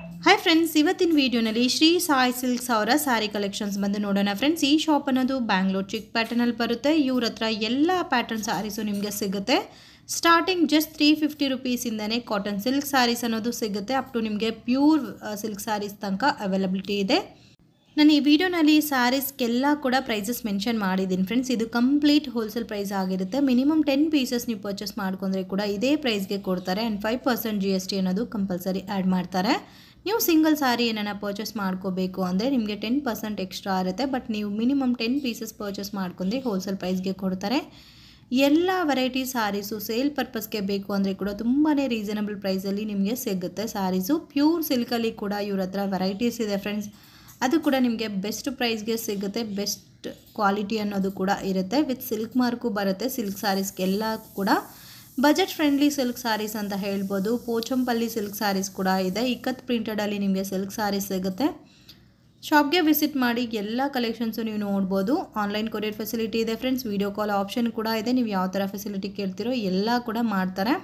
Hi friends ಇವತ್ತಿನ ವಿಡಿಯೋನಲ್ಲಿ Shri Sai silks ಅವರ ಸ್ಯಾರಿ ಕಲೆಕ್ಷನ್ಸ್ ಬಂದು ನೋಡೋಣ ಫ್ರೆಂಡ್ಸ್ ಈ ಶಾಪ್ ಅನ್ನೋದು ಬ್ಯಾಂಗ್ಳೂರ್ ಚಿಕ್ ಪ್ಯಾಟರ್ನಲ್ಲಿ ಬರುತ್ತೆ ಇವ್ರ ಹತ್ರ ಎಲ್ಲ ಪ್ಯಾಟರ್ನ್ ಸ್ಯಾರೀಸು ನಿಮಗೆ ಸಿಗುತ್ತೆ ಸ್ಟಾರ್ಟಿಂಗ್ ಜಸ್ಟ್ ತ್ರೀ ಫಿಫ್ಟಿ ರುಪೀಸಿಂದನೇ ಕಾಟನ್ ಸಿಲ್ಕ್ ಸ್ಯಾರೀಸ್ ಅನ್ನೋದು ಸಿಗುತ್ತೆ ಅಪ್ ಟು ನಿಮಗೆ ಪ್ಯೂರ್ ಸಿಲ್ಕ್ ಸ್ಯಾರೀಸ್ ತನಕ ಅವೈಲಬಿಲಿಟಿ ಇದೆ ನಾನು ಈ ವಿಡಿಯೋನಲ್ಲಿ ಸ್ಯಾರೀಸ್ಗೆಲ್ಲ ಕೂಡ ಪ್ರೈಸಸ್ ಮೆನ್ಷನ್ ಮಾಡಿದ್ದೀನಿ ಫ್ರೆಂಡ್ಸ್ ಇದು ಕಂಪ್ಲೀಟ್ ಹೋಲ್ಸೇಲ್ ಪ್ರೈಸ್ ಆಗಿರುತ್ತೆ ಮಿನಿಮಮ್ ಟೆನ್ ಪೀಸಸ್ ನೀವು ಪರ್ಚೇಸ್ ಮಾಡ್ಕೊಂಡ್ರೆ ಕೂಡ ಇದೇ ಪ್ರೈಸ್ಗೆ ಕೊಡ್ತಾರೆ and five percent G S T ಅನ್ನೋದು ಕಂಪಲ್ಸರಿ ಆ್ಯಡ್ ಮಾಡ್ತಾರೆ ನೀವು ಸಿಂಗಲ್ ಸಾರಿ ಏನನ್ನ ಪರ್ಚೇಸ್ ಮಾಡ್ಕೋಬೇಕು ಅಂದರೆ ನಿಮಗೆ ಟೆನ್ ಪರ್ಸೆಂಟ್ ಎಕ್ಸ್ಟ್ರಾ ಇರುತ್ತೆ ಬಟ್ ನೀವು ಮಿನಿಮಮ್ ಟೆನ್ ಪೀಸಸ್ ಪರ್ಚೇಸ್ ಮಾಡ್ಕೊಂಡ್ರೆ ಹೋಲ್ಸೇಲ್ ಪ್ರೈಸ್ಗೆ ಕೊಡ್ತಾರೆ ಎಲ್ಲ ವೆರೈಟಿ ಸ್ಯಾರೀಸು ಸೇಲ್ ಪರ್ಪಸ್ಗೆ ಬೇಕು ಅಂದರೆ ಕೂಡ ತುಂಬಾ ರೀಸನಬಲ್ ಪ್ರೈಸಲ್ಲಿ ನಿಮಗೆ ಸಿಗುತ್ತೆ ಸ್ಯಾರೀಸು ಪ್ಯೂರ್ ಸಿಲ್ಕಲ್ಲಿ ಕೂಡ ಇವ್ರ ಹತ್ರ ವೆರೈಟೀಸ್ ಇದೆ ಫ್ರೆಂಡ್ಸ್ ಅದು ಕೂಡ ನಿಮಗೆ ಬೆಸ್ಟ್ ಪ್ರೈಸ್ಗೆ ಸಿಗುತ್ತೆ ಬೆಸ್ಟ್ ಕ್ವಾಲಿಟಿ ಅನ್ನೋದು ಕೂಡ ಇರುತ್ತೆ ವಿತ್ ಸಿಲ್ಕ್ ಮಾರ್ಕು ಬರುತ್ತೆ ಸಿಲ್ಕ್ ಸ್ಯಾರೀಸ್ಗೆಲ್ಲ ಕೂಡ ಬಜೆಟ್ ಫ್ರೆಂಡ್ಲಿ ಸಿಲ್ಕ್ ಸ್ಯಾರೀಸ್ ಅಂತ ಹೇಳ್ಬೋದು ಪೋಚಂಪಲ್ಲಿ ಸಿಲ್ಕ್ ಸ್ಯಾರೀಸ್ ಕೂಡ ಇದೆ ಇಕ್ಕತ್ ಪ್ರಿಂಟೆಡಲ್ಲಿ ನಿಮಗೆ ಸಿಲ್ಕ್ ಸ್ಯಾರೀಸ್ ಸಿಗುತ್ತೆ ಶಾಪ್ಗೆ ವಿಸಿಟ್ ಮಾಡಿ ಎಲ್ಲ ಕಲೆಕ್ಷನ್ಸು ನೀವು ನೋಡ್ಬೋದು ಆನ್ಲೈನ್ ಕೊರಿಯರ್ ಫೆಸಿಲಿಟಿ ಇದೆ ಫ್ರೆಂಡ್ಸ್ ವಿಡಿಯೋ ಕಾಲ್ ಆಪ್ಷನ್ ಕೂಡ ಇದೆ ನೀವು ಯಾವ ಥರ ಫೆಸಿಲಿಟಿ ಕೇಳ್ತಿರೋ ಎಲ್ಲ ಕೂಡ ಮಾಡ್ತಾರೆ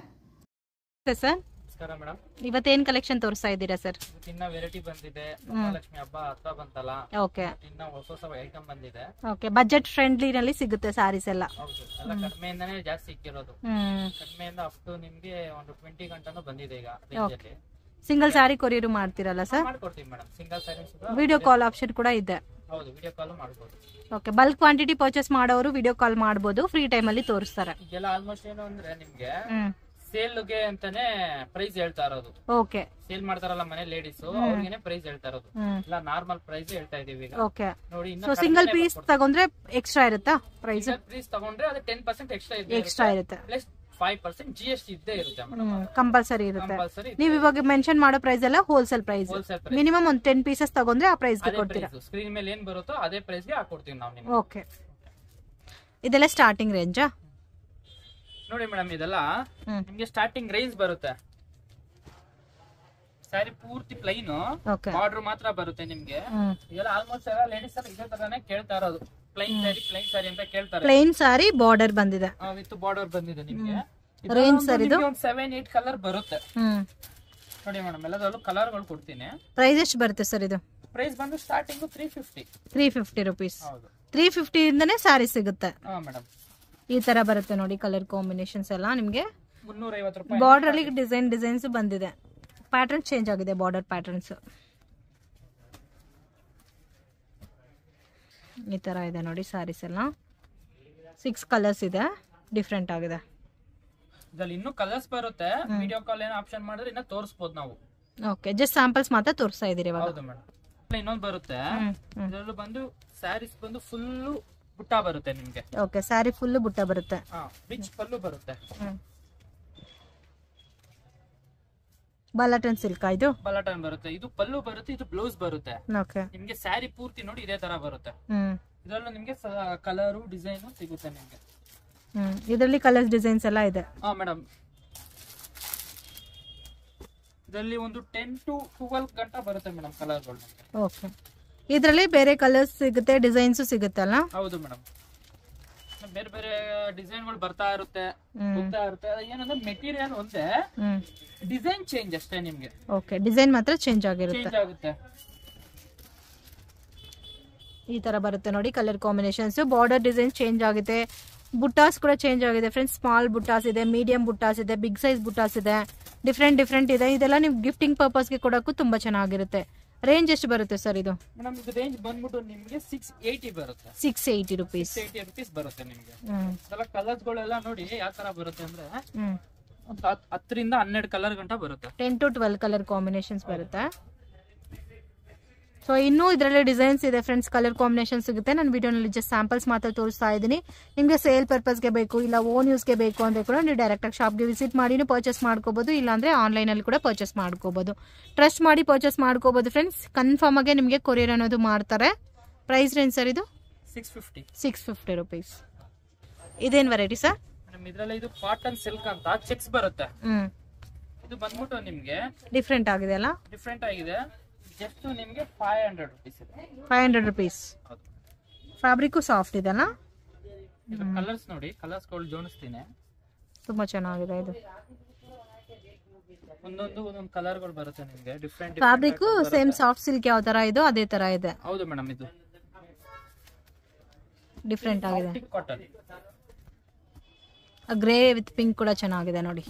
ಸರ್ ನಮಸ್ಕಾರ ಮೇಡಮ್ ಇವತ್ತೇನು ಕಲೆಕ್ಷನ್ ತೋರಿಸ್ತಾ ಇದ್ದೀರಾ ಸರ್ ಇನ್ನ ವೆರೈಟಿ ಬಂದಿದೆ ಮಹಾಲಕ್ಷ್ಮಿ ಹಬ್ಬ ಹತ್ರ ಬಂತಲ್ಲ ಓಕೆ ಇನ್ನ ಹೊಸ ಹೊಸ ಐಟಮ್ ಬಂದಿದೆ ಓಕೆ ಬಜೆಟ್ ಫ್ರೆಂಡ್ಲಿನಲ್ಲಿ ಸಿಗುತ್ತೆ ಸ್ಯಾರೀಸ್ ಎಲ್ಲ ಹೌದು ಎಲ್ಲ ಕಡಿಮೆಯಿಂದಾನೇ ಜಾಸ್ತಿ ಸಿಕ್ಕಿರೋದು ಹ್ಮ್ ಕಡಿಮೆಯಿಂದ ಅಪ್ ಟು ನಿಮ್ಗೆ ಒಂದು ಟ್ವೆಂಟಿ ಗಂಟನೂ ಬಂದಿದೆ ಈಗ range ಅಲ್ಲಿ. ಸಿಂಗಲ್ ಸ್ಯಾರಿ ಕೊರಿಯರ್ ಮಾಡ್ತೀರಲ್ಲ ಸರ್ ಮಾಡ್ಕೊಡ್ತೀವಿ madam single sarees video call option ಕೂಡ ಇದೆ ಹೌದು ವಿಡಿಯೋ ಕಾಲ್ ಮಾಡ್ಬೋದು ಓಕೆ ಬಲ್ಕ್ ಕ್ವಾಂಟಿಟಿ ಪರ್ಚೇಸ್ ಮಾಡೋರು ವಿಡಿಯೋ ಕಾಲ್ ಮಾಡ್ಬೋದು ಫ್ರೀ ಟೈಮಲ್ಲಿ ತೋರಿಸ್ತಾರೆ ಈಗೆಲ್ಲ ಆಲ್ಮೋಸ್ಟ್ ಏನು ಅಂದ್ರೆ ನಿಮ್ಗೆ ಹ್ಮ್ ಸೇಲ್ಗೆ ಅಂತಾನೆ ಪ್ರೈಸ್ ಹೇಳ್ತಾ ಇರೋದು ಓಕೆ ಸೇಲ್ ಮಾಡ್ತಾರಲ್ಲ ಮನೆ ಲೇಡೀಸ್ ಅವ್ರಿಗೆನೆ ಪ್ರೈಸ್ ಹೇಳ್ತಾ ಇರೋದು ಹ್ಮ್ ಇಲ್ಲ ನಾರ್ಮಲ್ ಪ್ರೈಸ್ ಹೇಳ್ತಾ ಇದೀವಿ ಈಗ ಓಕೆ ನೋಡಿ ಸೊ ಸಿಂಗಲ್ ಪೀಸ್ ತಗೊಂಡ್ರೆ ಎಕ್ಸ್ಟ್ರಾ ಇರುತ್ತಾ ಪ್ರೈಸ್ ಪೀಸ್ ತಗೊಂಡ್ರೆ ಅದು ಟೆನ್ ಪರ್ಸೆಂಟ್ ಎಕ್ಸ್ಟ್ರಾ ಇದೆ ಎಕ್ಸ್ಟ್ರಾ ಇರುತ್ತೆ plus five percent G S T ಇದ್ದೇ ಇರುತ್ತೆ ಮೇಡಮ್ ಹ್ಮ್ ಕಂಪಲ್ಸರಿ ಇರುತ್ತೆ ಕಂಪಲ್ಸರಿ ನೀವು ಇವಾಗ ಮೆನ್ಷನ್ ಮಾಡೋ ಪ್ರೈಸ್ ಎಲ್ಲ wholesale price wholesale price minimum ಒಂದು ಟೆನ್ ಪೀಸಸ್ ತಗೊಂಡ್ರೆ ಆ ಪ್ರೈಸ್ಗೆ ಅದೇ ಕೊಡ್ತೀರಾ ಪ್ರೈಸ್ ಸ್ಕ್ರೀನ್ ಮೇಲೆ ಏನ್ ಬರುತ್ತೋ ಅದೇ ಪ್ರೈಸ್ ಗೆ ಹಾಕೊಡ್ತೀವಿ ನಾವು ನಿಮ್ಗೆ ಓಕೆ ಇದೆಲ್ಲ ಸ್ಟಾರ್ಟಿಂಗ್ ರೇಂಜಾ ನೋಡಿ ಮೇಡಮ್ ಇದೆಲ್ಲ ಹ್ಮ್ ನಿಮ್ಗೆ ಸ್ಟಾರ್ಟಿಂಗ್ ರೇಂಜ್ ಬರುತ್ತೆ ಸ್ಯಾರಿ ಪೂರ್ತಿ ಪ್ಲೈನ್ ಓಕೆ ಬಾರ್ಡರ್ ಮಾತ್ರ ಬರುತ್ತೆ ನಿಮ್ಗೆ ಹ್ಮ್ ಇದೆಲ್ಲ ಆಲ್ಮೋಸ್ಟ್ ಎಲ್ಲ ಲೇಡೀಸ್ ಎಲ್ಲ ಇದೇ ತರಾನೇ ಕೇಳ್ತಾ ಇರೋದು ಪ್ಲೈನ್ ಸ್ಯಾರಿ ಪ್ಲೈನ್ ಸ್ಯಾರಿ ಅಂತ ಕೇಳ್ತಾರೆ ಪ್ಲೇನ್ ಸಾರಿ ಬಾರ್ಡರ್ ಬಂದಿದೆ ವಿತ್ ಬಾರ್ಡರ್ ಬಂದಿದೆ ನಿಮ್ಗೆ Range sir ಇದು? ಒಂದು ಸೆವೆನ್ ಏಟ್ ಕಲರ್ ಬರುತ್ತೆ ಹ್ಮ್ ನೋಡಿ ಮೇಡಮ್ ಎಲ್ಲದರಲ್ಲೂ ಕಲರ್ಗಳು ಕೊಡ್ತೀನಿ ಪ್ರೈಸ್ ಎಷ್ಟು ಬರುತ್ತೆ ಸರ್ ಇದು ಪ್ರೈಸ್ ಬಂದು starting three fifty three fifty rupees ಹೌದು ತ್ರೀ ಫಿಫ್ಟಿಯಿಂದನೇ ಸ್ಯಾರಿ ಸಿಗುತ್ತೆ ಹಾ ಮೇಡಮ್ ಈ ತರ ಬರುತ್ತೆ ನೋಡಿ ಕಲರ್ ಕಾಂಬಿನೇಷನ್ಸ್ ಎಲ್ಲ ನಿಮಗೆ ಮುನ್ನೂರ ಐವತ್ತು ರೂಪಾಯಿ ಬಾರ್ಡರ್ ಅಲ್ಲಿ ಡಿಸೈನ್ ಡಿಸೈನ್ಸ್ ಬಂದಿದೆ ಪ್ಯಾಟರ್ನ್ ಚೇಂಜ್ ಆಗಿದೆ ಬಾರ್ಡರ್ ಪ್ಯಾಟರ್ನ್ಸ್ ಈ ತರ ಇದೆ ನೋಡಿ ಸ್ಯಾರೀಸ್ ಎಲ್ಲ ಸಿಕ್ಸ್ ಕಲರ್ಸ್ ಇದೆ ಡಿಫ್ರೆಂಟ್ ಆಗಿದೆ ಇದ್ರಲ್ಲಿ ಇನ್ನೂ ಕಲರ್ಸ್ ಬರುತ್ತೆ ವಿಡಿಯೋ ಕಾಲ್ ಏನೋ ಆಪ್ಷನ್ ಮಾಡಿದ್ರೆ ಇನ್ನ ತೋರಿಸ್ಬೋದು ನಾವು ಓಕೆ ಜಸ್ಟ್ ಸ್ಯಾಂಪಲ್ಸ್ ಮಾತ್ರ ತೋರಿಸ್ತಾ ಇದ್ದೀರಿ ಇವಾಗ ಹೌದು ಮೇಡಮ್ ಇನ್ನೊಂದು ಬರುತ್ತೆ ಹ್ಮ್ ಹ್ಮ್ ಇದರಲ್ಲೂ ಬಂದು ಸ್ಯಾರೀಸ್ ಬಂದು ಫುಲ್ಲು ಬುಟ್ಟ ಬರುತ್ತೆ ನಿಮ್ಗೆ ಓಕೆ ಸ್ಯಾರಿ ಫುಲ್ ಬುಟ್ಟ ಬರುತ್ತೆ ಹಾ ರಿಚ್ ಪಲ್ಲು ಬರುತ್ತೆ ಹ್ಮ್ ಬಾಲಾಟನ್ ಸಿಲ್ಕ್ ಇದು ಬಲಾಟನ್ ಬರುತ್ತೆ ಇದು ಪಲ್ಲು ಬರುತ್ತೆ ಇದು ಬ್ಲೌಸ್ ಬರುತ್ತೆ ಓಕೆ ನಿಮ್ಗೆ ಸ್ಯಾರಿ ಪೂರ್ತಿ ನೋಡಿ ಇದೇ ತರ ಬರುತ್ತೆ ಹ್ಮ್ ಇದರಲ್ಲೂ ನಿಮ್ಗೆ ಕಲರು ಡಿಸೈನ್ ಸಿಗುತ್ತೆ ನಿಮ್ಗೆ ಹ್ಮ್ ಇದರಲ್ಲಿ ಕಲರ್ಸ್ ಡಿಸೈನ್ಸ್ ಎಲ್ಲ ಇದೆ ಹಾ ಮೇಡಮ್ ಇದರಲ್ಲಿ ಒಂದು ಟೆನ್ ಟು ಟ್ವೆಲ್ ಗಂಟ ಬರುತ್ತೆ ಮೇಡಮ್ ಕಲರ್ಗಳು ನಿಮ್ಗೆ ಓಕೆ ಇದರಲ್ಲಿ ಬೇರೆ ಕಲರ್ಸ್ ಸಿಗುತ್ತೆ ಡಿಸೈನ್ಸು ಸಿಗುತ್ತಲ್ಲ ಹೌದು ಮೇಡಮ್ ಬೇರೆ ಬೇರೆ ಡಿಸೈನ್ಗಳು ಬರ್ತಾ ಇರುತ್ತೆ ಹ್ಮ್ ಹೋಗ್ತಾ ಇರುತ್ತೆ ಅದು ಏನಂದ್ರೆ ಮೆಟೀರಿಯಲ್ ಒಂದೇ ಹ್ಮ್ ಡಿಸೈನ್ ಚೇಂಜ್ ಅಷ್ಟೇ ನಿಮ್ಗೆ ಓಕೆ ಡಿಸೈನ್ ಮಾತ್ರ ಚೇಂಜ್ ಆಗಿರುತ್ತೆ ಚೇಂಜ್ ಆಗುತ್ತೆ ಈ ತರ ಬರುತ್ತೆ ನೋಡಿ colour combinations border design change ಆಗಿದೆ ಬುಟ್ಟಾಸ್ ಕೂಡ ಚೇಂಜ್ ಆಗಿದೆ ಫ್ರೆಂಡ್ಸ್ ಸ್ಮಾಲ್ ಬುಟ್ಟಾಸ್ ಇದೆ ಮೀಡಿಯಂ ಬುಟ್ಟಾಸ್ ಇದೆ ಬಿಗ್ ಸೈಜ್ ಬುಟ್ಟಾಸ್ ಇದೆ ಡಿಫ್ರೆಂಟ್ ಡಿಫ್ರೆಂಟ್ ಇದೆ ಇದೆಲ್ಲ ನೀವು ಗಿಫ್ಟಿಂಗ್ ಪರ್ಪಸ್ಗೆ ಕೊಡೋಕ್ಕೂ ತುಂಬಾ ಚೆನ್ನಾಗಿರುತ್ತೆ ರೇಂಜ್ ಎಷ್ಟು ಬರುತ್ತೆ ಸರ್ ಇದು ಮೇಡಮ್ ಇದು ರೇಂಜ್ ಬಂದ್ಬಿಟ್ಟು ನಿಮ್ಗೆ ಸಿಕ್ಸ್ ಏಯ್ಟಿ ಬರುತ್ತೆ six eighty rupees six eighty rupees ಬರುತ್ತೆ ನಿಮ್ಗೆ ಹ್ಮ್ ಇದೆಲ್ಲ ಕಲರ್ಸ್ ಗಳೆಲ್ಲ ನೋಡಿ ಯಾವ ತರ ಬರುತ್ತೆ ಅಂದ್ರೆ ಹ್ಮ್ ಒಂದು ಹತ್- ಹತ್ತರಿಂದ ಹನ್ನೆರಡು ಕಲರ್ ಗಂಟ ಬರುತ್ತೆ ten to twelve colour combinations ಬರುತ್ತೆ ಸೊ ಇನ್ನೂ ಇದರಲ್ಲಿ ಡಿಸೈನ್ಸ್ ಇದೆ ಫ್ರೆಂಡ್ಸ್ ಕಲರ್ ಕಾಂಬಿನೇಷನ್ ಸಿಗುತ್ತೆ ನಾನು ವಿಡಿಯೋನಲ್ಲಿ ಜಸ್ಟ್ ಸ್ಯಾಂಪಲ್ಸ್ ಮಾತ್ರ ತೋರಿಸ್ತಾ ಇದ್ದೀನಿ ನಿಮಗೆ ಸೇಲ್ ಪರ್ಪಸ್ಗೆ ಬೇಕು ಇಲ್ಲ ಓನ್ ಯೂಸ್ಗೆ ಬೇಕು ಅಂದರೆ ಕೂಡ ನೀವು ಡೈರೆಕ್ಟಾಗಿ ಶಾಪ್ಗೆ ವಿಸಿಟ್ ಮಾಡಿನೂ ಪರ್ಚೇಸ್ ಮಾಡ್ಕೋಬೋದು ಇಲ್ಲಾಂದರೆ ಆನ್ಲೈನಲ್ಲಿ ಕೂಡ ಪರ್ಚೇಸ್ ಮಾಡ್ಕೋಬೋದು ಟ್ರಸ್ಟ್ ಮಾಡಿ ಪರ್ಚೇಸ್ ಮಾಡ್ಕೋಬೋದು ಫ್ರೆಂಡ್ಸ್ ಕನ್ಫರ್ಮ್ ಆಗಿ ನಿಮಗೆ ಕೊರಿಯರ್ ಅನ್ನೋದು ಮಾಡ್ತಾರೆ ಪ್ರೈಸ್ ರೇಂಜ್ ಸರ್ ಇದು six fifty six fifty rupees ಇದೇನು ವೆರೈಟಿ ಸರ್ ಮೇಡಮ್ ಇದ್ರಲ್ಲಿ ಇದು ಕಾಟನ್ ಸಿಲ್ಕ್ ಅಂತ ಚೆಕ್ಸ್ ಬರುತ್ತೆ ಹ್ಞೂ ಇದು ಬಂದ್ಬಿಟ್ಟು ನಿಮ್ಗೆ ಡಿಫ್ರೆಂಟ್ ಆಗಿದೆ ಅಲ್ಲ ಡಿಫ್ರೆಂಟ್ ಆಗಿದೆ ಜಸ್ಟ್ ನಿಮ್ಗೆ ಫೈವ್ ಹಂಡ್ರೆಡ್ ರುಪೀಸ್ ಇದೆ ಫೈವ್ ಹಂಡ್ರೆಡ್ ರುಪೀಸ್ ಹೌದು ಫ್ಯಾಬ್ರಿಕ್ಕು ಸಾಫ್ಟ್ ಇದೆಲ್ಲ ಇದು ಕಲರ್ಸ್ ನೋಡಿ ಕಲರ್ಸ್ ಗಳು ಜೋಡಿಸ್ತೀನಿ ತುಂಬ ಚೆನ್ನಾಗಿದೆ ಇದು ಒಂದೊಂದು ಒಂದೊಂದು ಕಲರ್ಗಳು ಬರುತ್ತೆ ನಿಮ್ಗೆ different fabric same soft silk ಯಾವ ತರ ಇದೋ ಅದೇ ತರ ಇದೆ ಹೌದು ಮೇಡಮ್ ಇದು ಡಿಫ್ರೆಂಟ್ ಆಗಿದೆ ಕಾಟನ್ ಗ್ರೇ ವಿತ್ ಪಿಂಕ್ ಕೂಡ ಚೆನ್ನಾಗಿದೆ ನೋಡಿ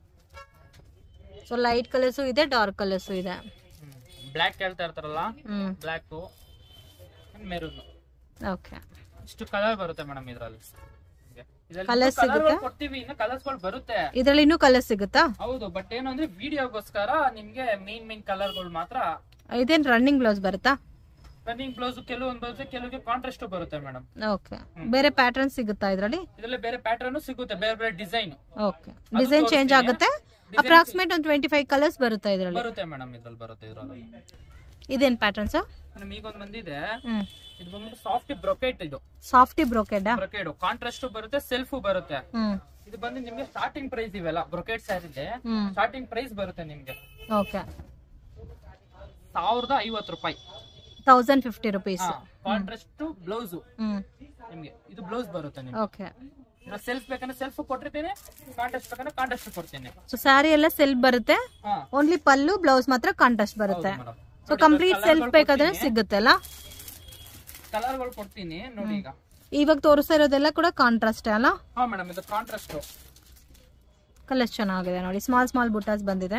ಸೊ ಲೈಟ್ ಕಲರ್ಸು ಇದೆ ಡಾರ್ಕ್ ಕಲರ್ಸು ಇದೆ ಬ್ಲ್ಯಾಕ್ ಹೇಳ್ತಾ ಇರ್ತಾರಲ್ಲ ಹ್ಮ್ ಬ್ಲ್ಯಾಕ್ ಮೆರೂನ್ ಓಕೆ ಇಷ್ಟು ಕಲರ್ ಬರುತ್ತೆ ಮೇಡಮ್ ಇದ್ರಲ್ಲಿ Colours ಸಿಗುತ್ತಾ? ಕೊಡ್ತೀವಿ ಇನ್ನು ಕಲರ್ಸ್ ಗಳು ಬರುತ್ತೆ ಇದರಲ್ಲಿ ಇನ್ನೂ ಕಲರ್ ಸಿಗುತ್ತಾ ಹೌದು ಬಟ್ ಏನು ಅಂದ್ರೆ ವಿಡಿಯೋಗೋಸ್ಕರ ನಿಮ್ಗೆ ಮೇನ್ ಮೇನ್ ಕಲರ್ ಗಳು ಮಾತ್ರ ಇದೇನ್ ರನ್ನಿಂಗ್ ಬ್ಲೌಸ್ ಬರುತ್ತಾ ರನ್ನಿಂಗ್ ಬ್ಲೌಸ್ ಕೆಲವೊಂದು ಬರುತ್ತೆ ಕೆಲವಕ್ಕೆ ಕಾಂಟ್ರಾಸ್ಟ್ ಬರುತ್ತೆ ಮೇಡಮ್ ಓಕೆ ಬೇರೆ ಪ್ಯಾಟರ್ನ್ ಸಿಗುತ್ತಾ ಇದರಲ್ಲಿ ಇದರಲ್ಲಿ ಬೇರೆ ಪ್ಯಾಟರ್ನ್ ಸಿಗುತ್ತೆ ಬೇರೆ ಬೇರೆ ಡಿಸೈನ್ ಓಕೆ ಡಿಸೈನ್ ಚೇಂಜ್ ಆಗುತ್ತೆ ಅಪ್ರಾಕ್ಸಿಮೇಟ್ ಒಂದು ಟ್ವೆಂಟಿ ಫೈವ್ ಕಲರ್ಸ್ ಬರುತ್ತೆ ಇದರಲ್ಲಿ ಬರುತ್ತೆ ಮೇಡಮ್ ಇದ್ರಲ್ಲಿ ಬರುತ್ತೆ ಇದ್ರಲ್ಲಿ ಇದೇನ್ ಪ್ಯಾಟರ್ನ್ಸ್ ಮೇಡಮ್ ಈಗ ಒಂದು ಬಂದಿದೆ ಹ್ಮ್ ಇದು ಬಂದ್ಬಿಟ್ಟು ಸಾಫ್ಟ್ ಬ್ರೊಕೆಟ್ ಇದು ಸಾಫ್ಟಿ ಬ್ರೋಕೆಡ್ ಬ್ರೊಕೆಡ್ ಕಾಂಟ್ರಾಸ್ಟ್ ಬರುತ್ತೆ ಸೆಲ್ಫ್ ಬರುತ್ತೆ ಹ್ಮ್ ಇದು ಬಂದು ನಿಮ್ಗೆ ಸ್ಟಾರ್ಟಿಂಗ್ ಪ್ರೈಸ್ ಇವೆಲ್ಲ ಬ್ರೊಕೆಟ್ ಸ್ಯಾರಿದೆ ಹ್ಮ್ ಸ್ಟಾರ್ಟಿಂಗ್ ಪ್ರೈಸ್ ಬರುತ್ತೆ ನಿಮ್ಗೆ ಓಕೆ ಸಾವಿರದ ಐವತ್ತು ರೂಪಾಯಿ thousand fifty rupees contrast blouse hmm ನಿಮ್ಗೆ ಇದು ಬ್ಲೌಸ್ ಬರುತ್ತೆ ನಿಮ್ಗೆ ಓಕೆ ಸೆಲ್ಫ್ ಬೇಕಂದ್ರೆ ಸೆಲ್ಫ್ ಕೊಟ್ಟಿರ್ತೀನಿ ಕಾಂಟ್ರಾಸ್ಟ್ ಬೇಕಂದ್ರೆ ಕಾಂಟ್ರಾಸ್ಟ್ ಕೊಡ್ತೀನಿ ಸೊ ಸ್ಯಾರಿ ಎಲ್ಲ ಸೆಲ್ಫ್ ಬರುತ್ತೆ ಹಾ ಓನ್ಲಿ ಪಲ್ಲು ಬ್ಲೌಸ್ ಮಾತ್ರ ಕಾಂಟ್ರಾಸ್ಟ್ ಬರುತ್ತೆ ಮೇಡಮ್ ಸೊ ಕಂಪ್ಲೀಟ್ ಸೆಲ್ಫ್ ಬೇಕಾದ್ರೆ ಸಿಗುತ್ತೆ ಅಲ್ಲ ಕಲರ್ಗಳು ಕೊಡ್ತೀನಿ ನೋಡಿ ಈಗ ಇವಾಗ ತೋರಿಸ್ತಾ ಇರೋದೆಲ್ಲ ಕೂಡ ಕಾಂಟ್ರಾಸ್ಟ್ ಅಲ್ಲ ಹಾ ಮೇಡಮ್ ಇದು ಕಾಂಟ್ರಾಸ್ಟ್ ಕಲರ್ಸ್ ಚೆನ್ನಾಗಿದೆ ನೋಡಿ ಸ್ಮಾಲ್ ಸ್ಮಾಲ್ ಬುಟಾಸ್ ಬಂದಿದೆ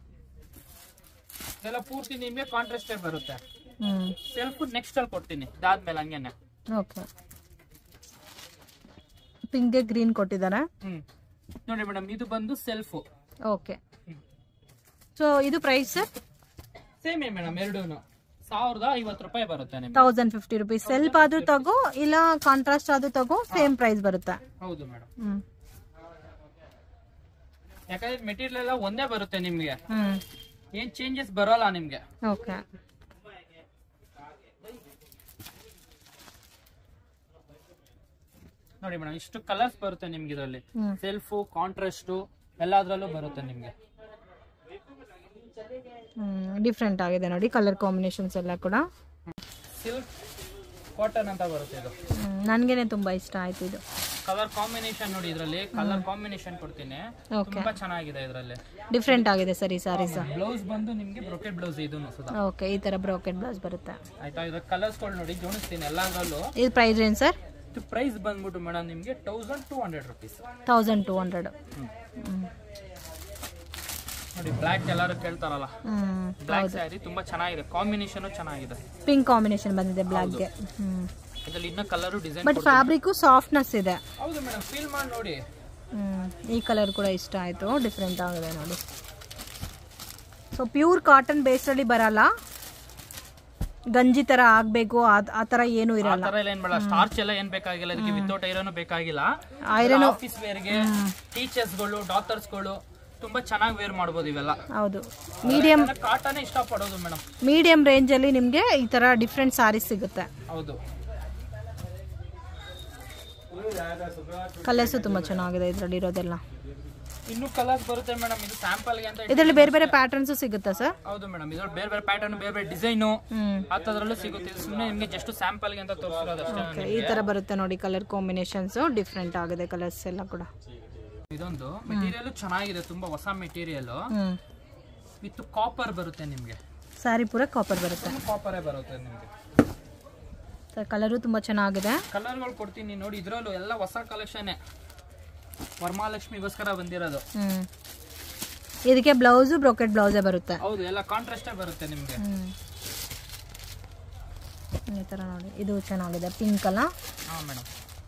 ಇದೆಲ್ಲ ಪೂರ್ತಿ ನಿಮ್ಗೆ ಕಾಂಟ್ರಾಸ್ಟೇ ಬರುತ್ತೆ ಹ್ಮ್ ಸೆಲ್ಫ್ ನೆಕ್ಸ್ಟ್ ಅಲ್ಲಿ ಕೊಡ್ತೀನಿ ಇದಾದ್ಮೇಲೆ ಹಂಗೇನೆ ಓಕೆ ಪಿಂಕ್ಗೆ ಗ್ರೀನ್ ಕೊಟ್ಟಿದ್ದಾರೆ ಹ್ಮ್ ನೋಡಿ ಮೇಡಮ್ ಇದು ಬಂದು ಸೆಲ್ಫ್ ಓಕೆ ಸೊ ಇದು ಪ್ರೈಸ್ ಸೇಮ್ ಮೇಡಮ್ ಎರಡೂನು ಸಾವಿರದ ಐವತ್ತು ರೂಪಾಯಿ ಬರುತ್ತೆ ನಿಮ್ಗೆ ತೌಸಂಡ್ ಫಿಫ್ಟಿ ರುಪೀಸ್ ಸೆಲ್ಫ್ ಆದ್ರೂ ತಗೋ ಇಲ್ಲ ಕಾಂಟ್ರಾಸ್ಟ್ ಆದ್ರೂ ತಗೋ ಸೇಮ್ ಪ್ರೈಸ್ ಬರುತ್ತೆ ಹೌದು ಮೇಡಮ್ ಹ್ಮ್ ಯಾಕಂದ್ರೆ ಮೆಟೀರಿಯಲ್ ಎಲ್ಲ ಒಂದೇ ಬರುತ್ತೆ ನಿಮ್ಗೆ ಹ್ಮ್ ಏನ್ ಚೇಂಜಸ್ ಬರೋಲ್ಲ ನಿಮ್ಗೆ ಓಕೆ ನೋಡಿ ಮೇಡಮ್ ಇಷ್ಟು ಕಲರ್ಸ್ ಬರುತ್ತೆ ನಿಮ್ಗೆ ಇದರಲ್ಲಿ ಹ್ಮ್ ಸೆಲ್ಫ್ ಕಾಂಟ್ರಾಸ್ಟ್ ಎಲ್ಲಾದ್ರಲ್ಲೂ ಬರುತ್ತೆ ನಿಮ್ಗೆ ಹ್ಮ್ ಡಿಫ್ರೆಂಟ್ ಆಗಿದೆ ನೋಡಿ ಕಲರ್ ಕಾಂಬಿನೇಷನ್ಸ್ ಎಲ್ಲ ಕೂಡ ಸಿಲ್ಕ್ ಕಾಟನ್ ಅಂತ ಬರುತ್ತೆ ಇದು ಹ್ಮ್, ನನ್ಗೇನೆ ತುಂಬಾ ಇಷ್ಟ ಆಯ್ತು ಇದು ಕಲರ್ ಕಾಂಬಿನೇಷನ್ ನೋಡಿ ಇದರಲ್ಲಿ ಕಲರ್ ಕಾಂಬಿನೇಷನ್ ಕೊಡ್ತೀನಿ ಓಕೆ ತುಂಬಾ ಚೆನ್ನಾಗಿದೆ ಇದರಲ್ಲಿ ಡಿಫ್ರೆಂಟ್ ಆಗಿದೆ ಸರಿ ಸಾರಿ ಸರ್ ಬ್ಲೌಸ್ ಬಂದು ನಿಮ್ಗೆ ಬ್ರೊಕೆಟ್ ಬ್ಲೌಸ್ ಇದು ಸುಧಾ ಓಕೆ ಈ ತರ ಬ್ರೋಕೆಟ್ ಬ್ಲೌಸ್ ಬರುತ್ತೆ ಆಯ್ತಾ ಇದ್ರ ಕಲರ್ಸ್ಗಳು ನೋಡಿ ಜೋಡಿಸ್ತೀನಿ ಎಲ್ಲಾದ್ರಲ್ಲೂ ಇದು ಪ್ರೈಸ್ ಏನು ಸರ್ ಇದು ಪ್ರೈಸ್ ಬಂದ್ಬಿಟ್ಟು ಮೇಡಮ್ ನಿಮ್ಗೆ thousand two hundred rupees thousand two hundred ನೋಡಿ ಬ್ಲ್ಯಾಕ್ ಎಲ್ಲರೂ ಕೇಳ್ತಾರಲ್ಲ ಹ್ಮ್ ಬ್ಲ್ಯಾಕ್ ಸ್ಯಾರಿ ತುಂಬಾ ಚೆನ್ನಾಗಿದೆ ಕಾಂಬಿನೇಷನ್ ಚೆನ್ನಾಗಿದೆ ಪಿಂಕ್ ಕಾಂಬಿನೇಷನ್ ಬಂದಿದೆ ಬ್ಲ್ಯಾಕ್ಗೆ ಹ್ಮ್ ಇದ್ರಲ್ಲಿ ಇನ್ನೂ colour design but fabric softness ಇದೆ ಹೌದು ಮೇಡಮ್ ಫೀಲ್ ಮಾಡಿ ನೋಡಿ ಹ್ಮ್ ಈ ಕಲರ್ ಕೂಡ ಇಷ್ಟ ಆಯಿತು ಡಿಫ್ರೆಂಟ್ ಆಗಿದೆ ನೋಡಿ ಸೊ ಪ್ಯೂರ್ ಕಾಟನ್ ಬೇಸಲ್ಲಿ ಬರಲ್ಲ ಗಂಜಿ ತರ ಆಗ್ಬೇಕು ಆ- ಆ ತರ ಏನು ಆ ಇರಲ್ಲ ತರ ಎಲ್ಲ ಏನ್ ಬೇಡ ಸ್ಟಾರ್ಚ್ ಎಲ್ಲ ಏನ್ ಬೇಕಾಗಿಲ್ಲ ಇದಕ್ಕೆ ವಿತೌಟ್ ಐರನ್ ಬೇಕಾಗಿಲ್ಲ Iron- ಆಫೀಸ್ ವೇರ್ಗೆ ಟೀಚರ್ಸ್ ಗಳು ಡಾಕ್ಟರ್ಸ್ ಗಳು ತುಂಬಾ ಚೆನ್ನಾಗಿ ವೇರ್ ಮಾಡ್ಬೋದು ಇವೆಲ್ಲ ಹೌದು ಮೀಡಿಯಂ ಕಾಟನ್ ಇಷ್ಟ ಪಡೋದು ಮೇಡಮ್ ಮೀಡಿಯಂ ರೇಂಜಲ್ಲಿ ನಿಮಗೆ ಈ ತರ ಡಿಫ್ರೆಂಟ್ ಸಾರೀಸ್ ಸಿಗುತ್ತೆ ಹೌದು ಕಲರ್ಸು ತುಂಬಾ ಚೆನ್ನಾಗಿದೆ ಇದರಲ್ಲಿ ಇರೋದೆಲ್ಲ ಇನ್ನು ಕಲರ್ಸ್ ಬರುತ್ತೆ ಮೇಡಮ್ ಇದು ಸ್ಯಾಂಪಲ್ ಗೆ ಅಂತ ಇದರಲ್ಲಿ ಬೇರೆ ಬೇರೆ ಪ್ಯಾಟರ್ನ್ಸು ಸಿಗುತ್ತಾ ಸರ್ ಹೌದು ಮೇಡಮ್ ಇದ್ರಲ್ಲಿ ಬೇರೆ ಬೇರೆ ಪ್ಯಾಟರ್ನ್ ಬೇರೆ ಬೇರೆ ಡಿಸೈನು ಹ್ಮ್ ಹತ್ತದ್ರಲ್ಲೂ ಸಿಗುತ್ತೆ ಇದು ಸುಮ್ಮನೆ ನಿಮ್ಗೆ ಜಸ್ಟ್ ಸ್ಯಾಂಪಲ್ ಗೆ ಅಂತ ತೋರಿಸಿರೋದು ಅಷ್ಟೇ Okay, ಈ ತರ ಬರುತ್ತೆ ನೋಡಿ ಕಲರ್ ಕಾಂಬಿನೇಷನ್ಸ್ ಡಿಫ್ರೆಂಟ್ ಆಗಿದೆ ಕಲರ್ಸ್ ಎಲ್ಲ ಕೂಡ ಇದೊಂದು ಮೆಟೀರಿಯಲ್ ಚೆನ್ನಾಗಿದೆ ತುಂಬಾ ಹೊಸ ಮೆಟೀರಿಯಲ್ ಹ್ಮ್ ವಿತ್ ಕಾಪರ್ ಬರುತ್ತೆ ನಿಮ್ಗೆ ಸ್ಯಾರಿ ಪೂರ ಕಾಪರ್ ಬರುತ್ತೆ ಕಾಪರೇ ಬರುತ್ತೆ ನಿಮ್ಗೆ ಸರ್ ಕಲರು ತುಂಬಾ ಚೆನ್ನಾಗಿದೆ ಕಲರ್ಗಳು ಕೊಡ್ತೀನಿ ನೋಡಿ ಇದ್ರಲ್ಲೂ ಎಲ್ಲ ಹೊಸ ಕಲೆಕ್ಷನ್ ವರಮಹಾಲಕ್ಷ್ಮಿಗೋಸ್ಕರ ಬಂದಿರೋದು ಹ್ಮ್ ಇದಕ್ಕೆ ಬ್ಲೌಸು ಬ್ರೋಕೆಟ್ ಬ್ಲೌಸೇ ಬರುತ್ತೆ ಹೌದು ಎಲ್ಲ ಕಾಂಟ್ರಾಸ್ಟೇ ಬರುತ್ತೆ ನಿಮ್ಗೆ ಹ್ಮ್ ಈ ತರ ನೋಡಿ ಇದು ಚೆನ್ನಾಗಿದೆ ಪಿಂಕ್ ಅಲ್ಲ ಹಾ ಮೇಡಮ್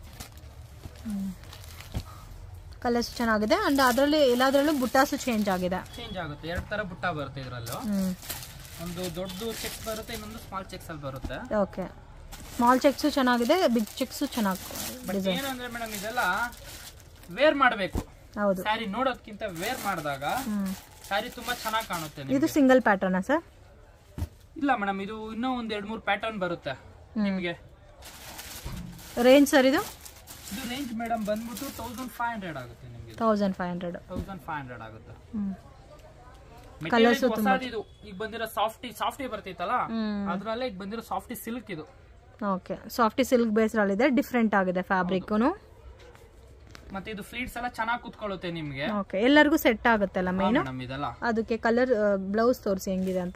ಕಲರ್ಸ್ ಚೆನ್ನಾಗಿದೆ ಅಂಡ್ ಅದರಲ್ಲಿ ಎಲ್ಲಾದ್ರಲ್ಲೂ ಬುಟ್ಟಾಸು ಚೇಂಜ್ ಆಗಿದೆ ಚೇಂಜ್ ಆಗುತ್ತೆ ಎರಡು ತರ ಬುಟ್ಟ ಬರುತ್ತೆ ಇದ್ರಲ್ಲೂ ಹ್ಮ್ ಒಂದು ದೊಡ್ಡದು ಚೆಕ್ಸ್ ಬರುತ್ತೆ ಇನ್ನೊಂದು ಸ್ಮಾಲ್ ಚೆಕ್ಸ್ ಅಲ್ಲಿ ಬರುತ್ತೆ ಓಕೆ ಸ್ಮಾಲ್ ಚೆಕ್ಸು ಚೆನ್ನಾಗಿದೆ ಬಿಗ್ ಚೆಕ್ಸು ಚೆನ್ನಾಗಿ ಬಟ್ ಏನಂದ್ರೆ ಮೇಡಮ್ ಇದೆಲ್ಲ ವೇರ್ ಮಾಡಬೇಕು ಹೌದು ಸ್ಯಾರಿ ನೋಡೋದ್ಕಿಂತ ವೇರ್ ಮಾಡಿದಾಗ ಹ್ಮ್ ಸ್ಯಾರಿ ತುಂಬಾ ಚೆನ್ನಾಗಿ ಕಾಣುತ್ತೆ ನಿಮ್ಗೆ. ಇದು ಸಿಂಗಲ್ ಪ್ಯಾಟರ್ನಾ ಸರ್ ಇಲ್ಲ ಮೇಡಮ್ ಇದು ಇನ್ನೂ ಒಂದ್ ಎರಡ್ ಮೂರ್ ಪ್ಯಾಟರ್ನ್ ಬರುತ್ತೆ ನಿಮ್ಗೆ ರೇಂಜ್ ಸರ್ ಇದು ಇದು ರೇಂಜ್ ಮೇಡಮ್ ಬಂದ್ಬಿಟ್ಟು ತೌಸಂಡ್ ಫೈವ್ ಹಂಡ್ರೆಡ್ ಆಗುತ್ತೆ ನಿಮ್ಗೆ thousand five hundred thousand five hundred ಆಗುತ್ತೆ ಹ್ಮ್ Material ಇದು ಹೊಸದು ಇದು ಈಗ ಬಂದಿರೋ ಸಾಫ್ಟಿ ಸಾಫ್ಟಿ ಬರ್ತಿತ್ತಲ್ಲ ಹ್ಮ್. ಅದ್ರಲ್ಲೇ ಈಗ ಬಂದಿರೋ ಸಾಫ್ಟಿ ಸಿಲ್ಕ್ ಇದು ಓಕೆ ಸಾಫ್ಟಿ ಸಿಲ್ಕ್ ಬೇಸ್ರಲ್ಲಿದೆ ಡಿಫ್ರೆಂಟ್ ಆಗಿದೆ ಫ್ಯಾಬ್ರಿಕ್ಕು ಮತ್ತೆ ಇದು ಫ್ಲೀಟ್ಸ್ ಎಲ್ಲ ಚೆನ್ನಾಗಿ ಕುತ್ಕೊಳ್ಳುತ್ತೆ ನಿಮ್ಗೆ ಓಕೆ ಎಲ್ಲರಿಗೂ ಸೆಟ್ ಆಗುತ್ತಲ್ಲ ಮೇನು ಮೇಡಮ್ ಇದೆಲ್ಲ ಅದಕ್ಕೆ ಕಲರ್ ಬ್ಲೌಸ್ ತೋರಿಸಿ ಹೆಂಗಿದೆ ಅಂತ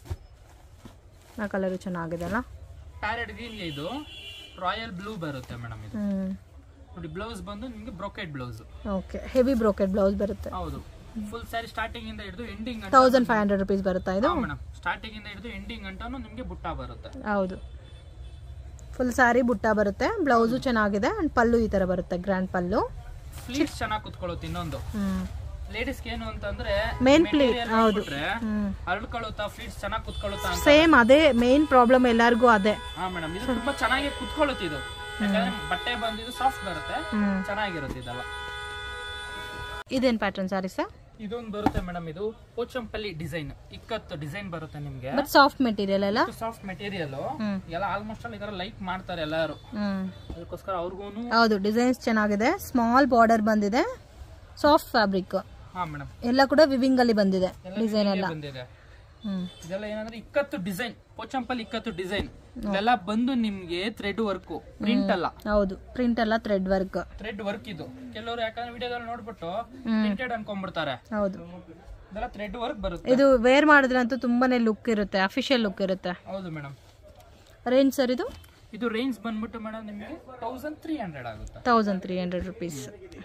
ಆ ಕಲರು ಚೆನ್ನಾಗಿದೆ ಅಲ್ಲ ಪ್ಯಾರೆಟ್ ಗ್ರೀನ್ ಇದು ರಾಯಲ್ ಬ್ಲೂ ಬರುತ್ತೆ ಮೇಡಮ್ ಇದು ಹ್ಞೂ ನೋಡಿ ಬ್ಲೌಸ್ ಬಂದು ನಿಮ್ಗೆ brocade blouse okay heavy brocade blouse ಬರುತ್ತೆ ಹೌದು ಫುಲ್ ಸ್ಯಾರಿ ಸ್ಟಾರ್ಟಿಂಗ್ ಇಂದ ಹಿಡಿದು ಎಂಡಿಂಗ್ ಗಂಟ ತೌಸಂಡ್ ಫೈವ್ ಹಂಡ್ರೆಡ್ ರುಪೀಸ್ ಬರುತ್ತಾ ಇದು ಮೇಡಮ್ ಸ್ಟಾರ್ಟಿಂಗ್ ಇಂದ ಹಿಡಿದು ಎಂಡಿಂಗ್ ಗಂಟನು ನಿಮ್ಗೆ ಬುಟ್ಟ ಬರುತ್ತೆ ಹೌದು ಫುಲ್ ಸ್ಯಾರಿ ಬುಟ್ಟ ಬರುತ್ತೆ ಬ್ಲೌಸು ಚೆನ್ನಾಗಿದೆ ಅಂಡ್ ಪಲ್ಲು ಈ ತರ ಬರುತ್ತೆ ಗ್ರ್ಯಾಂಡ್ ಪಲ್ಲು ಫ್ಲೀಟ್ಸ್ ಚೆನ್ನಾಗಿ ಕುತ್ಕೊಳ್ಳುತ್ತೆ ಇನ್ನೊಂದು ಹ್ಮ್ ಲೇಡೀಸ್ ಏನು ಅಂತಂದ್ರೆ ಮೇನ್ ಪ್ಲೇ material ಹೌದು ನೋಡ್ಬಿಟ್ರೆ ಹ್ಮ್ ಹರಳ್ಕೊಳ್ಳುತ್ತಾ ಫ್ಲೀಟ್ಸ್ ಚೆನ್ನಾಗಿ ಕುತ್ಕೊಳ್ಳುತ್ತಾ ಅಂತ ಸೇಮ್ ಅದೇ ಮೇನ್ ಪ್ರಾಬ್ಲಮ್ ಎಲ್ಲರಿಗೂ ಅದೇ ಹಾ ಮೇಡಮ್ ಇದು ತುಂಬಾ ಚೆನ್ನಾಗಿ ಕುತ್ಕೊಳ್ಳುತ್ತೆ ಇದು ಯಾಕಂದ್ರೆ ಬಟ್ಟೆ ಬಂದಿದ್ದು ಸಾಫ್ಟ್ ಬರುತ್ತೆ ಹ್ಮ್ ಚೆನ್ನಾಗಿರುತ್ತೆ ಇದೆಲ್ಲ ಇದೇನ್ ಪ್ಯಾಟರ್ನ್ ಸಾರಿ ಸರ್ ಇದೊಂದು ಬರುತ್ತೆ ಮೇಡಮ್ ಇದು ಪೋಚಂಪಲ್ಲಿ ಡಿಸೈನ್ ಇಕ್ಕತ್ತು ಡಿಸೈನ್ ಬರುತ್ತೆ ನಿಮ್ಗೆ ಬಟ್ ಸಾಫ್ಟ್ ಮೆಟೀರಿಯಲ್ ಅಲ್ಲ ಸಾಫ್ಟ್ ಮೆಟೀರಿಯಲ್ ಹ್ಮ್. ಎಲ್ಲ ಆಲ್ಮೋಸ್ಟ್ ಅಲ್ಲಿ ಇದರ ಲೈಕ್ ಮಾಡ್ತಾರೆ ಎಲ್ಲರೂ ಹ್ಮ್ ಅದಕ್ಕೋಸ್ಕರ ಅವ್ರಿಗೂನು ಹೌದು ಡಿಸೈನ್ಸ್ ಚೆನ್ನಾಗಿದೆ ಸ್ಮಾಲ್ ಬಾರ್ಡರ್ ಬಂದಿದೆ ಸಾಫ್ಟ್ ಫ್ಯಾಬ್ರಿಕ್ ಹಾ ಮೇಡಮ್ ಎಲ್ಲ ಕೂಡ ವಿವಿಂಗ್ ಅಲ್ಲಿ ಬಂದಿದೆ ಡಿಸೈನ್ ಎಲ್ಲ ಬಂದಿದೆ ಹ್ಮ್ ಇದೆಲ್ಲ ಏನಂದ್ರೆ ಇಕ್ಕತ್ತು ಡಿಸೈನ್ ಪೋಚಂಪಲ್ಲಿ ಇಕ್ಕತ್ತು ಡಿಸೈನ್ ಇದೆಲ್ಲ ಬಂದು ನಿಮ್ಗೆ ಥ್ರೆಡ್ ವರ್ಕ್ ಪ್ರಿಂಟ್ ಅಲ್ಲ ಹೌದು ಪ್ರಿಂಟ್ ಎಲ್ಲ ಥ್ರೆಡ್ ವರ್ಕ್ ಥ್ರೆಡ್ ವರ್ಕ್ ಇದು ಕೆಲವರು ಯಾಕಂದ್ರೆ ವಿಡಿಯೋದಲ್ಲಿ ನೋಡ್ಬಿಟ್ಟು ಪ್ರಿಂಟೆಡ್ ಅನ್ಕೊಂಡ್ಬಿಡ್ತಾರೆ ಹೌದು ಇದೆಲ್ಲ ಥ್ರೆಡ್ ವರ್ಕ್ ಬರುತ್ತೆ ಇದು ವೇರ್ ಮಾಡಿದ್ರೆ ಅಂತೂ ತುಂಬಾನೇ ಲುಕ್ ಇರುತ್ತೆ ಅಫಿಷಿಯಲ್ ಲುಕ್ ಇರುತ್ತೆ ಹೌದು ಮೇಡಮ್ ರೇಂಜ್ ಸರ್ ಇದು ಇದು ರೇಂಜ್ ಬಂದ್ಬಿಟ್ಟು ಮೇಡಮ್ ನಿಮಗೆ ತೌಸಂಡ್ ತ್ರೀ ಹಂಡ್ರೆಡ್ ಆಗುತ್ತೆ thousand three hundred rupees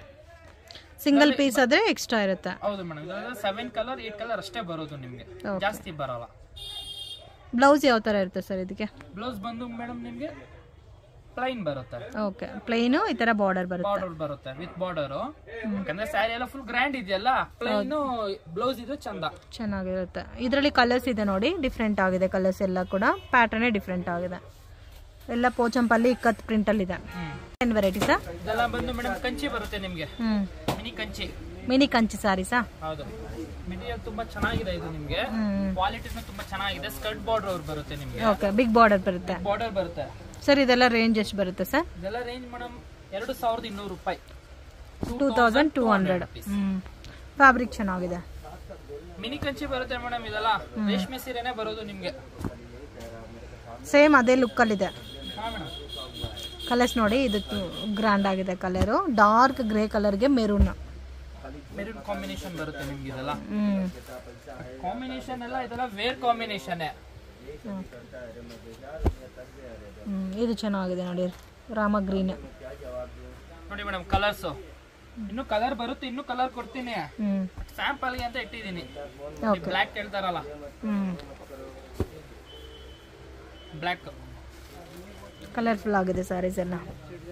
single piece ಆದ್ರೆ ಎಕ್ಸ್ಟ್ರಾ ಇರುತ್ತೆ ಹೌದು ಮೇಡಮ್ ಇದರಲ್ಲಿ ಸೆವೆನ್ ಕಲರ್ ಏಟ್ ಕಲರ್ ಅಷ್ಟೇ ಬರೋದು ನಿಮಗೆ ಜಾಸ್ತಿ ಬರಲ್ಲ ಬ್ಲೌಸ್ ಯಾವ ತರ ಇರುತ್ತೆ ಸರ್ ಇದಕ್ಕೆ ಬ್ಲೌಸ್ ಬಂದು ಮೇಡಮ್ ನಿಮಗೆ ಪ್ಲೈನ್ ಬರುತ್ತೆ ಓಕೆ ಪ್ಲೈನು ಈ ತರ ಬಾರ್ಡರ್ ಬರುತ್ತೆ ಬಾರ್ಡರ್ ಬರುತ್ತೆ ವಿತ್ ಬಾರ್ಡರ್ ಯಾಕಂದ್ರೆ ಸ್ಯಾರಿ ಎಲ್ಲ ಫುಲ್ ಗ್ರ್ಯಾಂಡ್ ಇದೆಯಲ್ಲ ಪ್ಲೈನ್ ಬ್ಲೌಸ್ ಇದು ಚಂದ ಚೆನ್ನಾಗಿರುತ್ತೆ ಇದರಲ್ಲಿ ಕಲರ್ಸ್ ಇದೆ ನೋಡಿ ಡಿಫ್ರೆಂಟ್ ಆಗಿದೆ ಕಲರ್ಸ್ ಎಲ್ಲ ಕೂಡ ಪ್ಯಾಟರ್ನೇ ಡಿಫ್ರೆಂಟ್ ಆಗಿದೆ ಎಲ್ಲ ಪೋಚಂಪಲ್ಲಿ ಇಕ್ಕತ್ ಪ್ರಿಂಟ್ ಅಲ್ಲಿ ಇದೆ ಹ್ಮ್ ಏನ್ ವೆರೈಟಿ ಸರ್ ಇದೆಲ್ಲ ಬಂದು ಮೇಡಮ್ ಕಂಚಿ ಬರುತ್ತೆ ನಿಮ್ಗೆ ಹ್ಮ್ ಮಿನಿ ಕಂಚಿ ಮಿನಿ ಕಂಚಿ ಸಾರೀಸಾ ಹೌದು ಮೆಟೀರಿಯಲ್ ತುಂಬಾ ಚೆನ್ನಾಗಿದೆ ಇದು ನಿಮ್ಗೆ ಹ್ಮ್ ಕ್ವಾಲಿಟಿನೂ ತುಂಬಾ ಚೆನ್ನಾಗಿದೆ ಸ್ಕರ್ಟ್ ಬಾರ್ಡರ್ ಅವ್ರು ಬರುತ್ತೆ ನಿಮ್ಗೆ ಓಕೆ ಬಿಗ್ ಬಾರ್ಡರ್ ಬರುತ್ತೆ ಬಾರ್ಡರ್ ಬರುತ್ತೆ ಸರ್ ಇದೆಲ್ಲ ರೇಂಜ್ ಎಷ್ಟು ಬರುತ್ತೆ ಸರ್ ಇದೆಲ್ಲ ರೇಂಜ್ ಮೇಡಮ್ ಎರಡು ಸಾವಿರದ ಇನ್ನೂರು ರೂಪಾಯಿ ಟೂ ತೌಸಂಡ್ ಟೂ ಹಂಡ್ರೆಡ್ ಹ್ಮ್ ಫ್ಯಾಬ್ರಿಕ್ ಚೆನ್ನಾಗಿದೆ ಮಿನಿ ಕಂಚಿ ಬರುತ್ತೆ ಮೇಡಮ್ ಇದೆಲ್ಲ ರೇಷ್ಮೆ ಸೀರೆನೆ ಬರೋದು ನಿಮ್ಗೆ ಸೇಮ್ ಅದೇ ಲುಕ್ಕಲ್ಲಿದೆ ಹಾ ಮೇಡಮ್ ಕಲರ್ಸ್ ನೋಡಿ ಇದು ಗ್ರ್ಯಾಂಡ್ ಆಗಿದೆ ಕಲರು ಡಾರ್ಕ್ ಗ್ರೇ ಕಲರ್ಗೆ ಮೆರೂನ್ ಮೆರೂನ್ ಕಾಂಬಿನೇಷನ್ ಬರುತ್ತೆ ನಿಮ್ಗೆ ಇದೆಲ್ಲ ಹ್ಮ್ ಕಾಂಬಿನೇಷನ್ ಎಲ್ಲ ಇದೆಲ್ಲ ವೇರ್ ಕಾಂಬಿನೇಷನ್ ಹ್ಮ್ ಇದು ಚೆನ್ನಾಗಿದೆ ನೋಡಿ ರಾಮ ಗ್ರೀನ್ ನೋಡಿ ಮೇಡಮ್ ಕಲರ್ಸ್ ಇನ್ನು ಕಲರ್ ಬರುತ್ತೆ ಇನ್ನು ಕಲರ್ ಕೊಡ್ತೀನಿ ಹ್ಮ್ ಸ್ಯಾಂಪಲ್ ಗೆ ಅಂತ ಇಟ್ಟಿದ್ದೀನಿ ಓಕೆ ಬ್ಲ್ಯಾಕ್ ಹೇಳ್ತಾರಲ್ಲ ಹ್ಮ್ ಬ್ಲ್ಯಾಕ್ ಕಲರ್ಫುಲ್ ಆಗಿದೆ ಸ್ಯಾರೀಸ್ ಎಲ್ಲ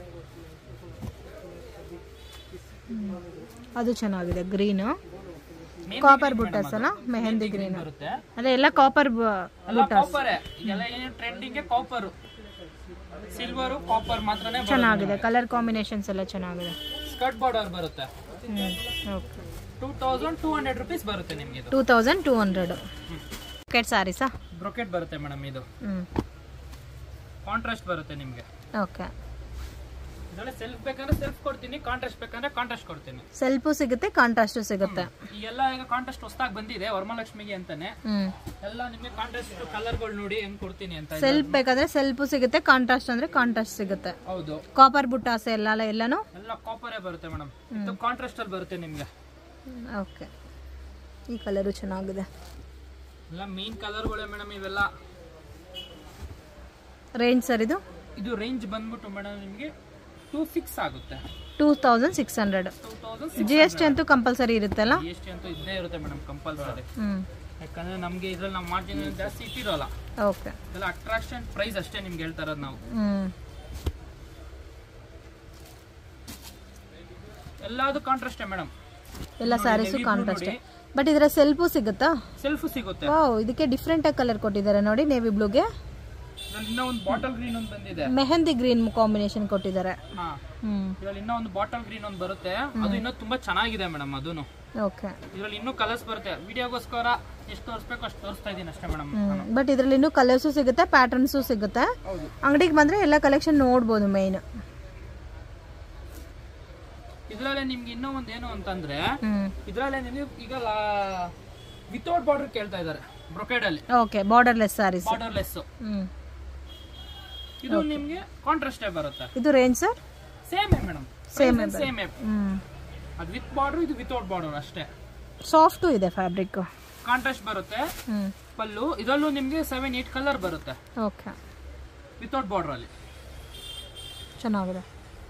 ಹ್ಮ್. ಅದು ಚೆನ್ನಾಗಿದೆ ಗ್ರೀನ್ ಕಾಪರ್ ಬುಟ್ಟಾಸ್ ಅಲ್ಲ ಮೆಹಂದಿ ಗ್ರೀನ್ ಬರುತ್ತೆ ಅದೇ ಎಲ್ಲ ಕಾಪರ್ ಎಲ್ಲ ಕಾಪರ್ ಎಲ್ಲ ಏನು ಟ್ರೆಂಡಿಂಗ್ ಕಾಪರ್ ಸಿಲ್ವರ್ ಕಾಪರ್ ಮಾತ್ರನೇ ಚೆನ್ನಾಗಿದೆ ಕಲರ್ ಕಾಂಬಿನೇಷನ್ಸ್ ಎಲ್ಲ ಚೆನ್ನಾಗಿದೆ ಸ್ಕರ್ಟ್ ಬಾರ್ಡರ್ ಬರುತ್ತೆ ಹ್ಮ್ okay two thousand two hundred rupees ಬರುತ್ತೆ ನಿಮ್ಗೆ ಇದು ಟೂ ತೌಸಂಡ್ ಟೂ ಹಂಡ್ರೆಡ್ ಕೆಟ್ ಸಾರೀಸಾ ಬ್ರೊಕೆಟ್ ಬರುತ್ತೆ ಮೇಡಮ್ ಇದು ಹ್ಮ್ ಕಾಂಟ್ರಾಸ್ಟ್ ಬರುತ್ತೆ ನಿಮ್ಗೆ ಓಕೆ ಇದರಲ್ಲಿ ಸೆಲ್ಫ್ ಬೇಕಂದ್ರೆ ಸೆಲ್ಫ್ ಕೊಡ್ತೀನಿ ಕಾಂಟ್ರಾಸ್ಟ್ ಬೇಕಂದ್ರೆ ಕಾಂಟ್ರಾಸ್ಟ್ ಕೊಡ್ತೀನಿ ಸೆಲ್ಫು ಸಿಗುತ್ತೆ ಕಾಂಟ್ರಾಸ್ಟು ಸಿಗುತ್ತೆ ಈಗೆಲ್ಲ ಈಗ ಕಾಂಟ್ರಾಸ್ಟ್ ಹೊಸದಾಗಿ ಬಂದಿದೆ ವರಮಹಾಲಕ್ಷ್ಮಿಗೆ ಅಂತಾನೆ ಹ್ಮ್ ಎಲ್ಲ ನಿಮಗೆ ಕಾಂಟ್ರಾಸ್ಟ್ ಕಲರ್ಗಳು ನೋಡಿ ಹೆಂಗ್ ಕೊಡ್ತೀನಿ ಅಂತ ಸೆಲ್ಫ್ ಬೇಕಾದ್ರೆ ಸೆಲ್ಫು ಸಿಗುತ್ತೆ ಕಾಂಟ್ರಾಸ್ಟ್ ಅಂದ್ರೆ ಕಾಂಟ್ರಾಸ್ಟ್ ಸಿಗುತ್ತೆ ಹೌದು ಕಾಪರ್ ಬುಟ್ಟಾಸೆ ಎಲ್ಲ ಎಲ್ಲಾನು ಎಲ್ಲ ಕಾಪರೇ ಬರುತ್ತೆ ಮೇಡಮ್ ಇದು ಕಾಂಟ್ರಾಸ್ಟ್ ಅಲ್ಲಿ ಬರುತ್ತೆ ನಿಮ್ಗೆ ಓಕೆ ಈ ಕಲರು ಚೆನ್ನಾಗಿದೆ ಎಲ್ಲ ಮೇನ್ ಕಲರ್ಗಳೇ ಮೇಡಮ್ ಇವೆಲ್ಲ ರೇಂಜ್ ಸರ್ ಇದು ಇದು ರೇಂಜ್ ಬಂದ್ಬಿಟ್ಟು ಮೇಡಮ್ ನಿಮಗೆ ಟೂ ಸಿಕ್ಸ್ ಆಗುತ್ತೆ two thousand six hundred two thousand G S T ಅಂತೂ ಕಂಪಲ್ಸರಿ ಇರುತ್ತಲ್ಲ ಜಿ ಎಸ್ ಟಿ ಅಂತೂ ಇದ್ದೇ ಇರುತ್ತೆ ಮೇಡಮ್ ಕಂಪಲ್ಸರಿ ಹ್ಮ್ ಯಾಕಂದ್ರೆ ನಮಗೆ ಇದ್ರಲ್ಲಿ ನಾವು ಮಾರ್ಜಿನ್ ಜಾಸ್ತಿ ಇಟ್ಟಿರೋಲ್ಲ ಓಕೆ ಇದೆಲ್ಲ ಅಟ್ರಾಕ್ಷನ್ ಪ್ರೈಸ್ ಅಷ್ಟೇ ನಿಮ್ಗೆ ಹೇಳ್ತಾ ಇರೋದು ನಾವು ಹ್ಮ್ ಎಲ್ಲಾದು ಕಾಂಟ್ರಾಸ್ಟೇ ಮೇಡಮ್ ಎಲ್ಲ ಸ್ಯಾರೀಸು ಕಾಂಟ್ರಾಸ್ಟ್ ಬಟ್ ಇದರ ಸೆಲ್ಫು ಸಿಗುತ್ತಾ ಸೆಲ್ಫ್ ಸಿಗುತ್ತೆ ವಾವ್ ಇದಕ್ಕೆ ಡಿಫ್ರೆಂಟ್ ಆಗಿ ಕಲರ್ ಕೊಟ್ಟಿದ್ದಾರೆ ನೋಡಿ ನೇವಿ ಬ್ಲೂಗೆ ಇದ್ರಲ್ಲಿ ಇನ್ನೂ ಒಂದು ಬಾಟಲ್ ಗ್ರೀನ್ ಒಂದು ಬಂದಿದೆ ಮೆಹಂದಿ ಗ್ರೀನ್ ಕಾಂಬಿನೇಷನ್ ಕೊಟ್ಟಿದ್ದಾರೆ ಹಾ ಹ್ಮ್ ಇದ್ರಲ್ಲಿ ಇನ್ನೂ ಒಂದು ಬಾಟಲ್ ಗ್ರೀನ್ ಒಂದು ಬರುತ್ತೆ ಅದು ಇನ್ನೂ ತುಂಬಾ ಚೆನ್ನಾಗಿದೆ ಮೇಡಮ್ ಅದೂನು ಓಕೆ ಇದ್ರಲ್ಲಿ ಇನ್ನೂ ಕಲರ್ಸ್ ಬರುತ್ತೆ ವಿಡಿಯೋಗೋಸ್ಕರ ಎಷ್ಟು ತೋರಿಸ್ಬೇಕು ಅಷ್ಟು ತೋರಿಸ್ತಾ ಇದ್ದೀನಿ ಅಷ್ಟೇ ಮೇಡಮ್ ಹ್ಮ್ ಬಟ್ ಇದರಲ್ಲಿ ಇನ್ನೂ ಕಲರ್ಸು ಸಿಗುತ್ತೆ ಪ್ಯಾಟರ್ನ್ಸು ಸಿಗುತ್ತೆ ಹೌದು ಅಂಗಡಿಗೆ ಬಂದ್ರೆ ಎಲ್ಲ ಕಲೆಕ್ಷನ್ ನೋಡ್ಬೋದು ಮೇನ್ ಇದ್ರಲ್ಲೇ ನಿಮ್ಗೆ ಇನ್ನೂ ಒಂದು ಏನು ಅಂತಂದ್ರೆ ಹ್ಮ್ ಇದ್ರಲ್ಲೇ ನಿಮಗೆ ಈಗ ವಿತೌಟ್ ಬಾರ್ಡರ್ ಕೇಳ್ತಾ ಇದ್ದಾರೆ ಬ್ರೊಕೆಡ್ ಅಲ್ಲಿ okay borderless saris borderless ಹ್ಮ್ ಇದು ನಿಮ್ಗೆ ಕಾಂಟ್ರಾಸ್ಟೇ ಬರುತ್ತೆ ಇದು range sir same madam same same ಹ್ಞೂ ಅದು ವಿತ್ ಬಾರ್ಡರ್ ಇದು ವಿತೌಟ್ ಬಾರ್ಡರ್ ಅಷ್ಟೇ ಸಾಫ್ಟು ಇದೆ ಫ್ಯಾಬ್ರಿಕ್ಕು ಕಾಂಟ್ರಾಸ್ಟ್ ಬರುತ್ತೆ ಹ್ಞೂ ಪಲ್ಲು ಇದರಲ್ಲೂ ನಿಮಗೆ ಸೆವೆನ್ ಏಟ್ ಕಲರ್ ಬರುತ್ತೆ ಓಕೆ ವಿತೌಟ್ ಬಾರ್ಡರ್ ಅಲ್ಲಿ ಚೆನ್ನಾಗಿದೆ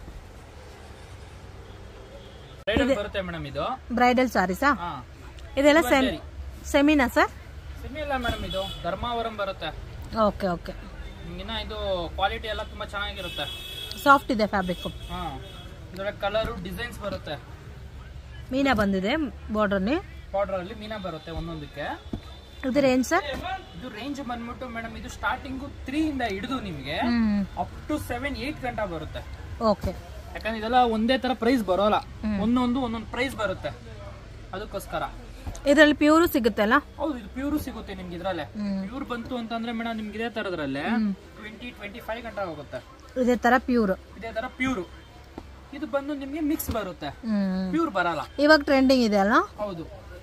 ಬ್ರೈಡಲ್ ಬರುತ್ತೆ ಮೇಡಮ್ ಇದು ಬ್ರೈಡಲ್ ಸ್ಯಾರೀಸಾ ಹಾ ಇದೆಲ್ಲ ಸೆಮಿ ಸೆಮಿನಾ ಸರ್ ಸೆಮಿ ಇಲ್ಲ ಮೇಡಮ್ ಇದು ಧರ್ಮಾವರಂ ಬರುತ್ತೆ ಓಕೆ ಓಕೆ ಇನ್ನ ಇದು ಕ್ವಾಲಿಟಿ ಎಲ್ಲ ತುಂಬಾ ಚೆನ್ನಾಗಿರುತ್ತೆ ಸಾಫ್ಟ್ ಇದೆ ಫ್ಯಾಬ್ರಿಕ್ಕು ಹಾ ಇದರ ಕಲರು ಡಿಸೈನ್ಸ್ ಬರುತ್ತೆ ಮೀನಾ ಬಂದಿದೆ ಬಾರ್ಡ್ರಲ್ಲಿ ಬಾರ್ಡರ್ ಅಲ್ಲಿ ಮೀನಾ ಬರುತ್ತೆ ಒಂದೊಂದಕ್ಕೆ ಇದು ರೇಂಜ್ ಸರ್ ಇದು ರೇಂಜ್ ಬಂದ್ಬಿಟ್ಟು ಮೇಡಮ್ ಇದು ಸ್ಟಾರ್ಟಿಂಗು ತ್ರೀ ಇಂದ ಹಿಡಿದು ನಿಮಗೆ ಹ್ಞೂ ಅಪ್ ಟು ಸೆವೆನ್ ಏಟ್ ಗಂಟೆ ಬರುತ್ತೆ ಓಕೆ ಯಾಕಂದ್ರೆ ಇದೆಲ್ಲ ಒಂದೇ ತರ ಪ್ರೈಸ್ ಬರೋಲ್ಲ ಒಂದೊಂದು ಒಂದೊಂದು ಪ್ರೈಸ್ ಬರುತ್ತೆ ಅದಕ್ಕೋಸ್ಕರ ಇದರಲ್ಲಿ ಪ್ಯೂರು ಸಿಗುತ್ತೆ ಅಲ್ಲ ಹೌದು ಇದು ಪ್ಯೂರು ಸಿಗುತ್ತೆ ನಿಮ್ಗೆ ಇದ್ರಲ್ಲೇ ಹ್ಮ್. ಪ್ಯೂರ್ ಬಂತು ಅಂತಂದ್ರೆ ಮೇಡಮ್ ನಿಮ್ಗೆ ಇದೇ ತರದ್ರಲ್ಲೇ ಟ್ವೆಂಟಿ ಟ್ವೆಂಟಿ ಫೈವ್ ಗಂಟೆ ಹೋಗುತ್ತೆ ಇದೇ ಥರ ಪ್ಯೂರು ಇದೇ ತರ ಪ್ಯೂರು ಇದು ಬಂದು ನಿಮ್ಗೆ ಮಿಕ್ಸ್ ಬರುತ್ತೆ ಹ್ಞೂ ಪ್ಯೂರ್ ಬರಲ್ಲ ಇವಾಗ ಟ್ರೆಂಡಿಂಗ್ ಇದೆ ಅಲ್ಲ ಹೌದು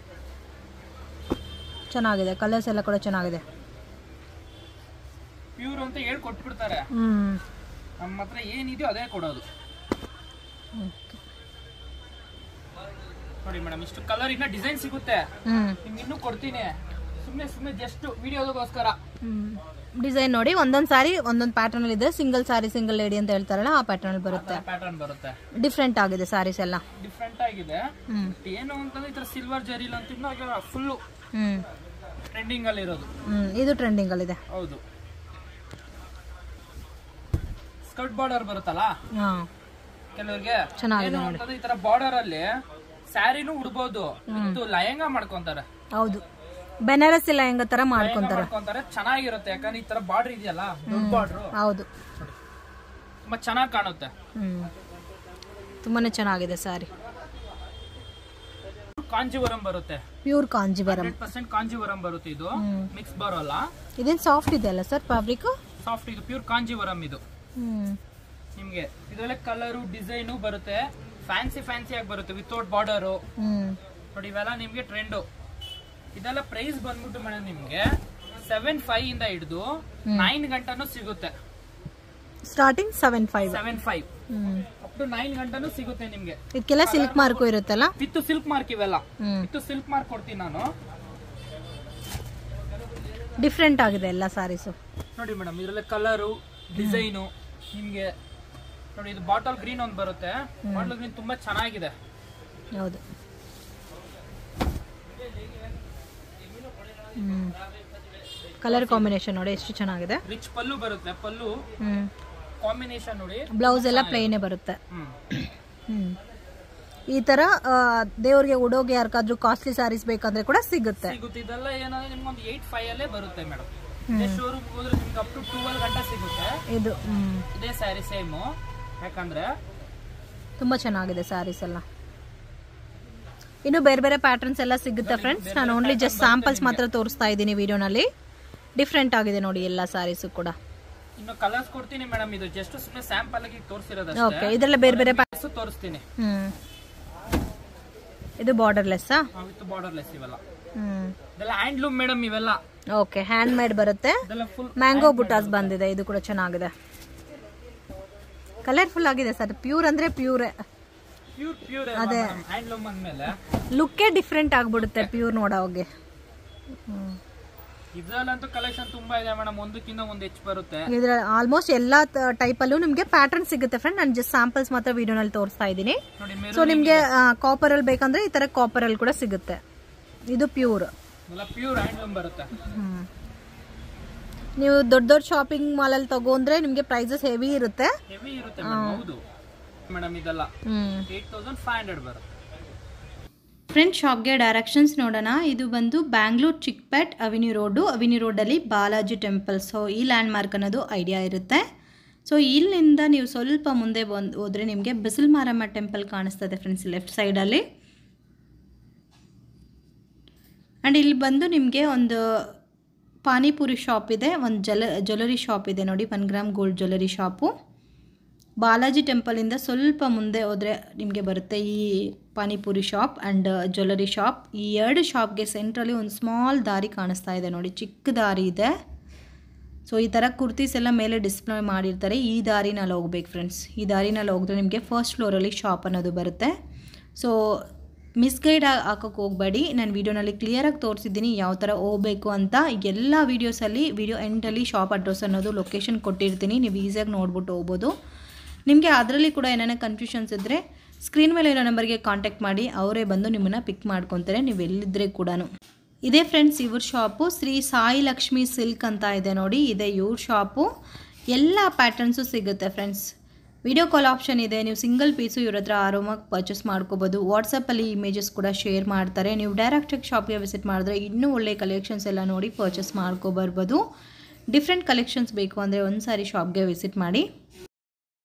ಚೆನ್ನಾಗಿದೆ ಕಲರ್ಸ್ ಎಲ್ಲ ಕೂಡ ಚೆನ್ನಾಗಿದೆ ಪ್ಯೂರ್ ಅಂತ ಹೇಳಿ ಕೊಟ್ಬಿಡ್ತಾರೆ ಹ್ಞೂ ನಮ್ಮ ಹತ್ರ ಏನಿದೆಯೋ ಅದೇ ಕೊಡೋದು ನೋಡಿ ಮೇಡಮ್ ಇಷ್ಟು ಕಲರ್ ಇನ್ನ ಡಿಸೈನ್ ಸಿಗುತ್ತೆ ಹ್ಞೂ ನಿಮ್ಗೆ ಇನ್ನೂ ಕೊಡ್ತೀನಿ ಸುಮ್ಮನೆ ಸುಮ್ಮನೆ ಜಸ್ಟ್ ವಿಡಿಯೋದಕ್ಕೋಸ್ಕರ ಡಿಸೈನ್ ನೋಡಿ ಒಂದೊಂದು ಸಾರಿ ಒಂದೊಂದು ಪ್ಯಾಟರ್ನ್ ಇದೆ ಸಿಂಗಲ್ ಸಾರಿ ಸಿಂಗಲ್ ಲೇಡಿ ಅಂತ ಹೇಳ್ತಾರಲ್ಲ ಆ ಪ್ಯಾಟರ್ನ್ ಬರುತ್ತೆ ಪ್ಯಾಟರ್ನ್ ಬರುತ್ತೆ ಡಿಫ್ರೆಂಟ್ ಆಗಿದೆ ಸಾರೀಸ್ ಎಲ್ಲ ಡಿಫ್ರೆಂಟ್ ಆಗಿದೆ ಹ್ಮ್ ಏನು ಅಂತಂದ್ರೆ ಈ ತರ ಸಿಲ್ವರ್ ಜರಿಲ್ ಅಂತ ಇನ್ನು ಫುಲ್ಲು ಹ್ಮ್ ಟ್ರೆಂಡಿಂಗ್ ಅಲ್ಲಿ ಇರೋದು ಹ್ಮ್ ಇದು ಟ್ರೆಂಡಿಂಗ್ ಅಲ್ಲಿ ಇದೆ ಹೌದು ಸ್ಕರ್ಟ್ ಬಾರ್ಡರ್ ಬರುತ್ತಲ್ಲ ಹಾ ಕೆಲವ್ರಿಗೆ ಚೆನ್ನಾಗಿದೆ ಏನು ಅಂತಂದ್ರೆ ಈ ತರ ಬಾರ್ಡರ್ ಅಲ್ಲಿ ಸ್ಯಾರಿನೂ ಉಡ್ಬೋದು ಇದು ಲಯಂಗ ಮಾಡ್ಕೊಂತಾರೆ ಹೌದು ಬೆನಾರಸ್ ಇಲ್ಲ ಹೆಂಗ ತರ ಲಯಂಗ ಮಾಡ್ಕೊಂತಾರೆ ಮಾಡ್ಕೊಂತಾರೆ ಚೆನ್ನಾಗಿರುತ್ತೆ ಯಾಕಂದ್ರೆ ಈ ತರ ಬಾರ್ಡರ್ ಇದೆಯಲ್ಲ ದೊಡ್ಡ ಬಾರ್ಡರ್ ಹೌದು ತುಂಬಾ ಚೆನ್ನಾಗಿ ಕಾಣುತ್ತೆ ಹ್ಮ್ ತುಂಬಾನೇ ಚೆನ್ನಾಗಿದೆ ಸಾರಿ ಕಾಂಜೀವರಂ ಬರುತ್ತೆ pure Kanjeevaram hundred percent Kanjeevaram ಬರುತ್ತೆ ಇದು ಮಿಕ್ಸ್ ಬರೋಲ್ಲ ಇದೇನು ಸಾಫ್ಟ್ ಇದೆ ಅಲ್ಲ ಸರ್ ಫ್ಯಾಬ್ರಿಕ್ ಸಾಫ್ಟ್ ಇದು ಪ್ಯೂರ್ ಕಾಂಜೀವರಂ ಇದು ಹ್ಮ್ ನಿಮ್ಗೆ ಇದರಲ್ಲೇ ಕಲರು ಡಿಸೈನು ಬರುತ್ತೆ ಫ್ಯಾನ್ಸಿ ಫ್ಯಾನ್ಸಿ ಆಗಿ ಬರುತ್ತೆ ವಿತೌಟ್ ಬಾರ್ಡರು ಹ್ಮ್ ನೋಡಿ ಇವೆಲ್ಲ ನಿಮ್ಗೆ ಟ್ರೆಂಡು ಇದೆಲ್ಲ ಪ್ರೈಸ್ ಬಂದ್ಬಿಟ್ಟು ಮೇಡಮ್ ನಿಮ್ಗೆ ಸೆವೆನ್ ಫೈವ್ ಇಂದ ಹಿಡಿದು ನೈನ್ ಗಂಟನೂ ಸಿಗುತ್ತೆ starting seven five seven five ಹ್ಮ್ ಅಪ್ ಟು ನೈನ್ ಗಂಟನೂ ಸಿಗುತ್ತೆ ನಿಮ್ಗೆ ಇದಕ್ಕೆಲ್ಲ ಸಿಲ್ಕ್ ಮಾರ್ಕು ಇರುತ್ತಲ್ಲ ವಿತ್ ಸಿಲ್ಕ್ ಮಾರ್ಕ್ ಇವೆಲ್ಲ ಹ್ಮ್ ವಿತ್ ಸಿಲ್ಕ್ ಮಾರ್ಕ್ ಕೊಡ್ತೀನಿ ನಾನು ಡಿಫ್ರೆಂಟ್ ಆಗಿದೆ ಎಲ್ಲ ಸಾರೀಸು ನೋಡಿ ಮೇಡಮ್ ಇದರಲ್ಲಿ ಕಲರು ಡಿಸೈನು ನಿಮ್ಗೆ ನೋಡಿ ಇದು ಬಾಟಲ್ ಗ್ರೀನ್ ಒಂದು ಬರುತ್ತೆ ಬಾಟಲ್ ಗ್ರೀನ್ ತುಂಬಾ ಚೆನ್ನಾಗಿದೆ ಹೌದು ಹ್ಮ್ ಕಲರ್ ಕಾಂಬಿನೇಷನ್ ನೋಡಿ ಎಷ್ಟು ಚೆನ್ನಾಗಿದೆ ರಿಚ್ ಪಲ್ಲು ಬರುತ್ತೆ ಪಲ್ಲು ಹ್ಮ್ ಕಾಂಬಿನೇಷನ್ ನೋಡಿ ಬ್ಲೌಸ್ ಎಲ್ಲ ಪ್ಲೇನೇ ಬರುತ್ತೆ ಹ್ಮ್ ಹ್ಮ್ ಈ ತರ ಆ, ದೇವ್ರಿಗೆ ಉಡೋಗೆ ಯಾರಿಗಾದ್ರೂ ಕಾಸ್ಟ್ಲಿ ಸ್ಯಾರೀಸ್ ಬೇಕಂದ್ರೆ ಕೂಡ ಸಿಗುತ್ತೆ ಸಿಗುತ್ತೆ ಇದೆಲ್ಲ ಏನಂದ್ರೆ ನಿಮ್ಗೊಂದು ಏಟ್ ಫೈವ್ ಅಲ್ಲೇ ಬರುತ್ತೆ ಮೇಡಮ್ ಶೋರೂಮ್ ಹೋದ್ರೆ ನಿಮ್ಗೆ ಅಪ್ ಟು ಟೂವೆಲ್ ಗಂಟೆ ಸಿಗುತ್ತೆ ಇದು ಹ್ಮ್ ಇದೇ ಸ್ಯಾರಿ ಸೇಮು ಯಾಕಂದ್ರೆ ತುಂಬಾ ಚೆನ್ನಾಗಿದೆ ಸ್ಯಾರೀಸ್ ಎಲ್ಲ ಇನ್ನು ಬೇರೆ ಬೇರೆ ಪ್ಯಾಟರ್ನ್ಸ್ ಎಲ್ಲ ಸಿಗುತ್ತೆ ಫ್ರೆಂಡ್ಸ್ ನಾನು ಓನ್ಲಿ ಜಸ್ಟ್ ಸ್ಯಾಂಪಲ್ಸ್ ಮಾತ್ರ ತೋರಿಸ್ತಾ ಇದ್ದೀನಿ ವಿಡಿಯೋನಲ್ಲಿ ಡಿಫ್ರೆಂಟ್ ಆಗಿದೆ ನೋಡಿ ಎಲ್ಲ ಸ್ಯಾರೀಸು ಕೂಡ ಇನ್ನು ಕಲರ್ಸ್ ಕೊಡ್ತೀನಿ ಮೇಡಮ್ ಇದು ಜಸ್ಟ್ ಸುಮ್ಮನೆ ಸ್ಯಾಂಪಲ್ ಆಗಿ ಓಕೆ ತೋರಿಸಿರೋದಷ್ಟೇ ಇದೆಲ್ಲ ಬೇರೆ ಬೇರೆ ಪ್ಯಾ- Colours ತೋರಿಸ್ತೀನಿ ಹ್ಮ್ ಇದು ಬಾರ್ಡರ್ಲೆಸ್ಸಾ ವಿತ್ ಬಾರ್ಡರ್ಲೆಸ್ ಇವೆಲ್ಲ ಹ್ಮ್ ಇದೆಲ್ಲ ಹ್ಯಾಂಡ್ಲೂಮ್ ಮೇಡಮ್ ಇವೆಲ್ಲ ಓಕೆ ಹ್ಯಾಂಡ್ ಮೇಡ್ ಬರುತ್ತೆ ಇದೆಲ್ಲ ಫುಲ್ ಮ್ಯಾಂಗೋ ಬುಟಾಸ್ ಬಂದಿದೆ ಇದು ಕೂಡ ಚೆನ್ನಾಗಿದೆ ಕಲರ್ಫುಲ್ ಆಗಿದೆ ಸರ್ ಪ್ಯೂರ್ ಅಂದ್ರೆ ಪ್ಯೂರ್ ಪ್ಯೂರ್ ಪ್ಯೂರ್ ಹ್ಯಾಂಡ್ಲೂಮ್ ಅಂದ್ಮೇಲೆ ಲುಕ್ಕೇ ಡಿಫ್ರೆಂಟ್ ಆಗ್ಬಿಡುತ್ತೆ ಪ್ಯೂರ್ ನೋಡೋಗೆ ಇದ್ರಲ್ಲಂತೂ ಕಲೆಕ್ಷನ್ ತುಂಬಾ ಇದೆ ಮೇಡಮ್ ಒಂದಕ್ಕಿಂತ ಒಂದು ಹೆಚ್ಚು ಬರುತ್ತೆ ಇದ್ರ ಆಲ್ಮೋಸ್ಟ್ ಎಲ್ಲಾ ಟೈಪಲ್ಲೂ ನಿಮಗೆ ಪ್ಯಾಟರ್ನ್ ಸಿಗುತ್ತೆ ಫ್ರೆಂಡ್ ನಾನು ಜಸ್ಟ್ ಸ್ಯಾಂಪಲ್ಸ್ ಮಾತ್ರ ವಿಡಿಯೋನಲ್ಲಿ ತೋರಿಸ್ತಾ ಇದ್ದೀನಿ ನೋಡಿ ಸೊ ನಿಮಗೆ ಕಾಪರ್ ಅಲ್ಲಿ ಬೇಕಂದ್ರೆ ಈ ತರ ಕಾಪರ್ ಅಲ್ಲಿ ಕೂಡ ಸಿಗುತ್ತೆ ಇದು ಪ್ಯೂರ್ ಎಲ್ಲ ಪ್ಯೂರ್ ಹ್ಯಾಂಡ್ಲೂಮ್ ಬರುತ್ತೆ ನೀವು ದೊಡ್ಡ ದೊಡ್ಡ ಶಾಪಿಂಗ್ ಮಾಲ್ ಅಲ್ಲಿ ತಗೊಂಡ್ರೆ ನಿಮಗೆ ಪ್ರೈಸಸ್ ಹೆವಿ ಇರುತ್ತೆ ಹೆವಿ ಇರುತ್ತೆ madam, ಹೌದು ಮೇಡಮ್ ಇದೆಲ್ಲ ಹ್ಮ್ ಏಟ್ ತೌಸಂಡ್ ಫೈವ್ ಹಂಡ್ರೆಡ್ ಬರುತ್ತೆ ಫ್ರೆಂಡ್ ಶಾಪ್ಗೆ ಡೈರೆಕ್ಷನ್ಸ್ ನೋಡೋಣ ಇದು ಬಂದು Bangalore Chickpet avenue road avenue ರೋಡಲ್ಲಿ ಬಾಲಾಜಿ ಟೆಂಪಲ್ ಸೊ ಈ ಲ್ಯಾಂಡ್ ಮಾರ್ಕ್ ಅನ್ನೋದು ಐಡಿಯಾ ಇರುತ್ತೆ ಸೊ ಇಲ್ಲಿಂದ ನೀವು ಸ್ವಲ್ಪ ಮುಂದೆ ಬಂದು ಹೋದರೆ ನಿಮಗೆ ಬಿಸಿಲ್ ಮಾರಮ್ಮ ಟೆಂಪಲ್ ಕಾಣಿಸ್ತದೆ ಫ್ರೆಂಡ್ಸ್ ಲೆಫ್ಟ್ ಸೈಡಲ್ಲಿ ಆ್ಯಂಡ್ ಇಲ್ಲಿ ಬಂದು ನಿಮಗೆ ಒಂದು ಪಾನಿಪುರಿ ಶಾಪ್ ಇದೆ ಒಂದು ಜಲ ಜ್ಯುವೆಲರಿ ಶಾಪ್ ಇದೆ ನೋಡಿ one gram gold jewellery shop Balaji ಟೆಂಪಲಿಂದ ಸ್ವಲ್ಪ ಮುಂದೆ ಹೋದರೆ ನಿಮಗೆ ಬರುತ್ತೆ ಈ panipuri shop and jewellery shop ಈ ಎರಡು ಶಾಪ್ಗೆ ಸೆಂಟ್ರಲ್ಲಿ ಒಂದು ಸ್ಮಾಲ್ ದಾರಿ ಕಾಣಿಸ್ತಾ ಇದೆ ನೋಡಿ ಚಿಕ್ಕ ದಾರಿ ಇದೆ ಸೊ ಈ ಥರ ಕುರ್ತೀಸ್ ಎಲ್ಲ ಮೇಲೆ ಡಿಸ್ಪ್ಲೇ ಮಾಡಿರ್ತಾರೆ ಈ ದಾರಿನಲ್ಲಿ ಹೋಗ್ಬೇಕು ಫ್ರೆಂಡ್ಸ್ ಈ ದಾರಿನಲ್ಲಿ ಹೋಗಿದ್ರೆ ನಿಮಗೆ ಫಸ್ಟ್ ಫ್ಲೋರಲ್ಲಿ ಶಾಪ್ ಅನ್ನೋದು ಬರುತ್ತೆ ಸೊ ಮಿಸ್ಗೈಡ್ ಹಾಕೋಕ್ಕೆ ಹೋಗಬೇಡಿ ನಾನು ವೀಡಿಯೋನಲ್ಲಿ ಕ್ಲಿಯರಾಗಿ ತೋರಿಸಿದ್ದೀನಿ ಯಾವ ಥರ ಹೋಗಬೇಕು ಅಂತ ಎಲ್ಲ ವೀಡಿಯೋಸಲ್ಲಿ ವೀಡಿಯೋ ಎಂಡಲ್ಲಿ ಶಾಪ್ ಅಡ್ರೆಸ್ ಅನ್ನೋದು ಲೊಕೇಶನ್ ಕೊಟ್ಟಿರ್ತೀನಿ ನೀವು ಈಸಿಯಾಗಿ ನೋಡ್ಬಿಟ್ಟು ಹೋಗ್ಬೋದು ನಿಮಗೆ ಅದರಲ್ಲಿ ಕೂಡ ಏನೇನೋ ಕನ್ಫ್ಯೂಷನ್ಸ್ ಇದ್ದರೆ ಸ್ಕ್ರೀನ್ ಮೇಲೆ ಇರೋ ನಂಬರ್ಗೆ ಕಾಂಟ್ಯಾಕ್ಟ್ ಮಾಡಿ ಅವರೇ ಬಂದು ನಿಮ್ಮನ್ನು ಪಿಕ್ ಮಾಡ್ಕೊತಾರೆ ನೀವು ಎಲ್ಲಿದ್ದರೆ ಕೂಡ ಇದೇ ಫ್ರೆಂಡ್ಸ್ ಇವ್ರ ಶಾಪು ಶ್ರೀ ಸಾಯಿ ಲಕ್ಷ್ಮಿ ಸಿಲ್ಕ್ ಅಂತ ಇದೆ ನೋಡಿ ಇದೆ ಇವ್ರ ಶಾಪು ಎಲ್ಲ ಪ್ಯಾಟರ್ನ್ಸು ಸಿಗುತ್ತೆ ಫ್ರೆಂಡ್ಸ್ ವಿಡಿಯೋ ಕಾಲ್ ಆಪ್ಷನ್ ಇದೆ ನೀವು ಸಿಂಗಲ್ ಪೀಸು ಇವ್ರ ಹತ್ರ ಆರಾಮಾಗಿ ಪರ್ಚೇಸ್ ಮಾಡ್ಕೋಬೋದು ವಾಟ್ಸಪ್ಪಲ್ಲಿ ಇಮೇಜಸ್ ಕೂಡ ಶೇರ್ ಮಾಡ್ತಾರೆ ನೀವು ಡೈರೆಕ್ಟಾಗಿ ಶಾಪ್ಗೆ ವಿಸಿಟ್ ಮಾಡಿದ್ರೆ ಇನ್ನೂ ಒಳ್ಳೆ ಕಲೆಕ್ಷನ್ಸ್ ಎಲ್ಲ ನೋಡಿ ಪರ್ಚೇಸ್ ಮಾಡ್ಕೊಬರ್ಬೋದು ಡಿಫ್ರೆಂಟ್ ಕಲೆಕ್ಷನ್ಸ್ ಬೇಕು ಅಂದರೆ ಒಂದು ಸಾರಿ ಶಾಪ್ಗೆ ವಿಸಿಟ್ ಮಾಡಿ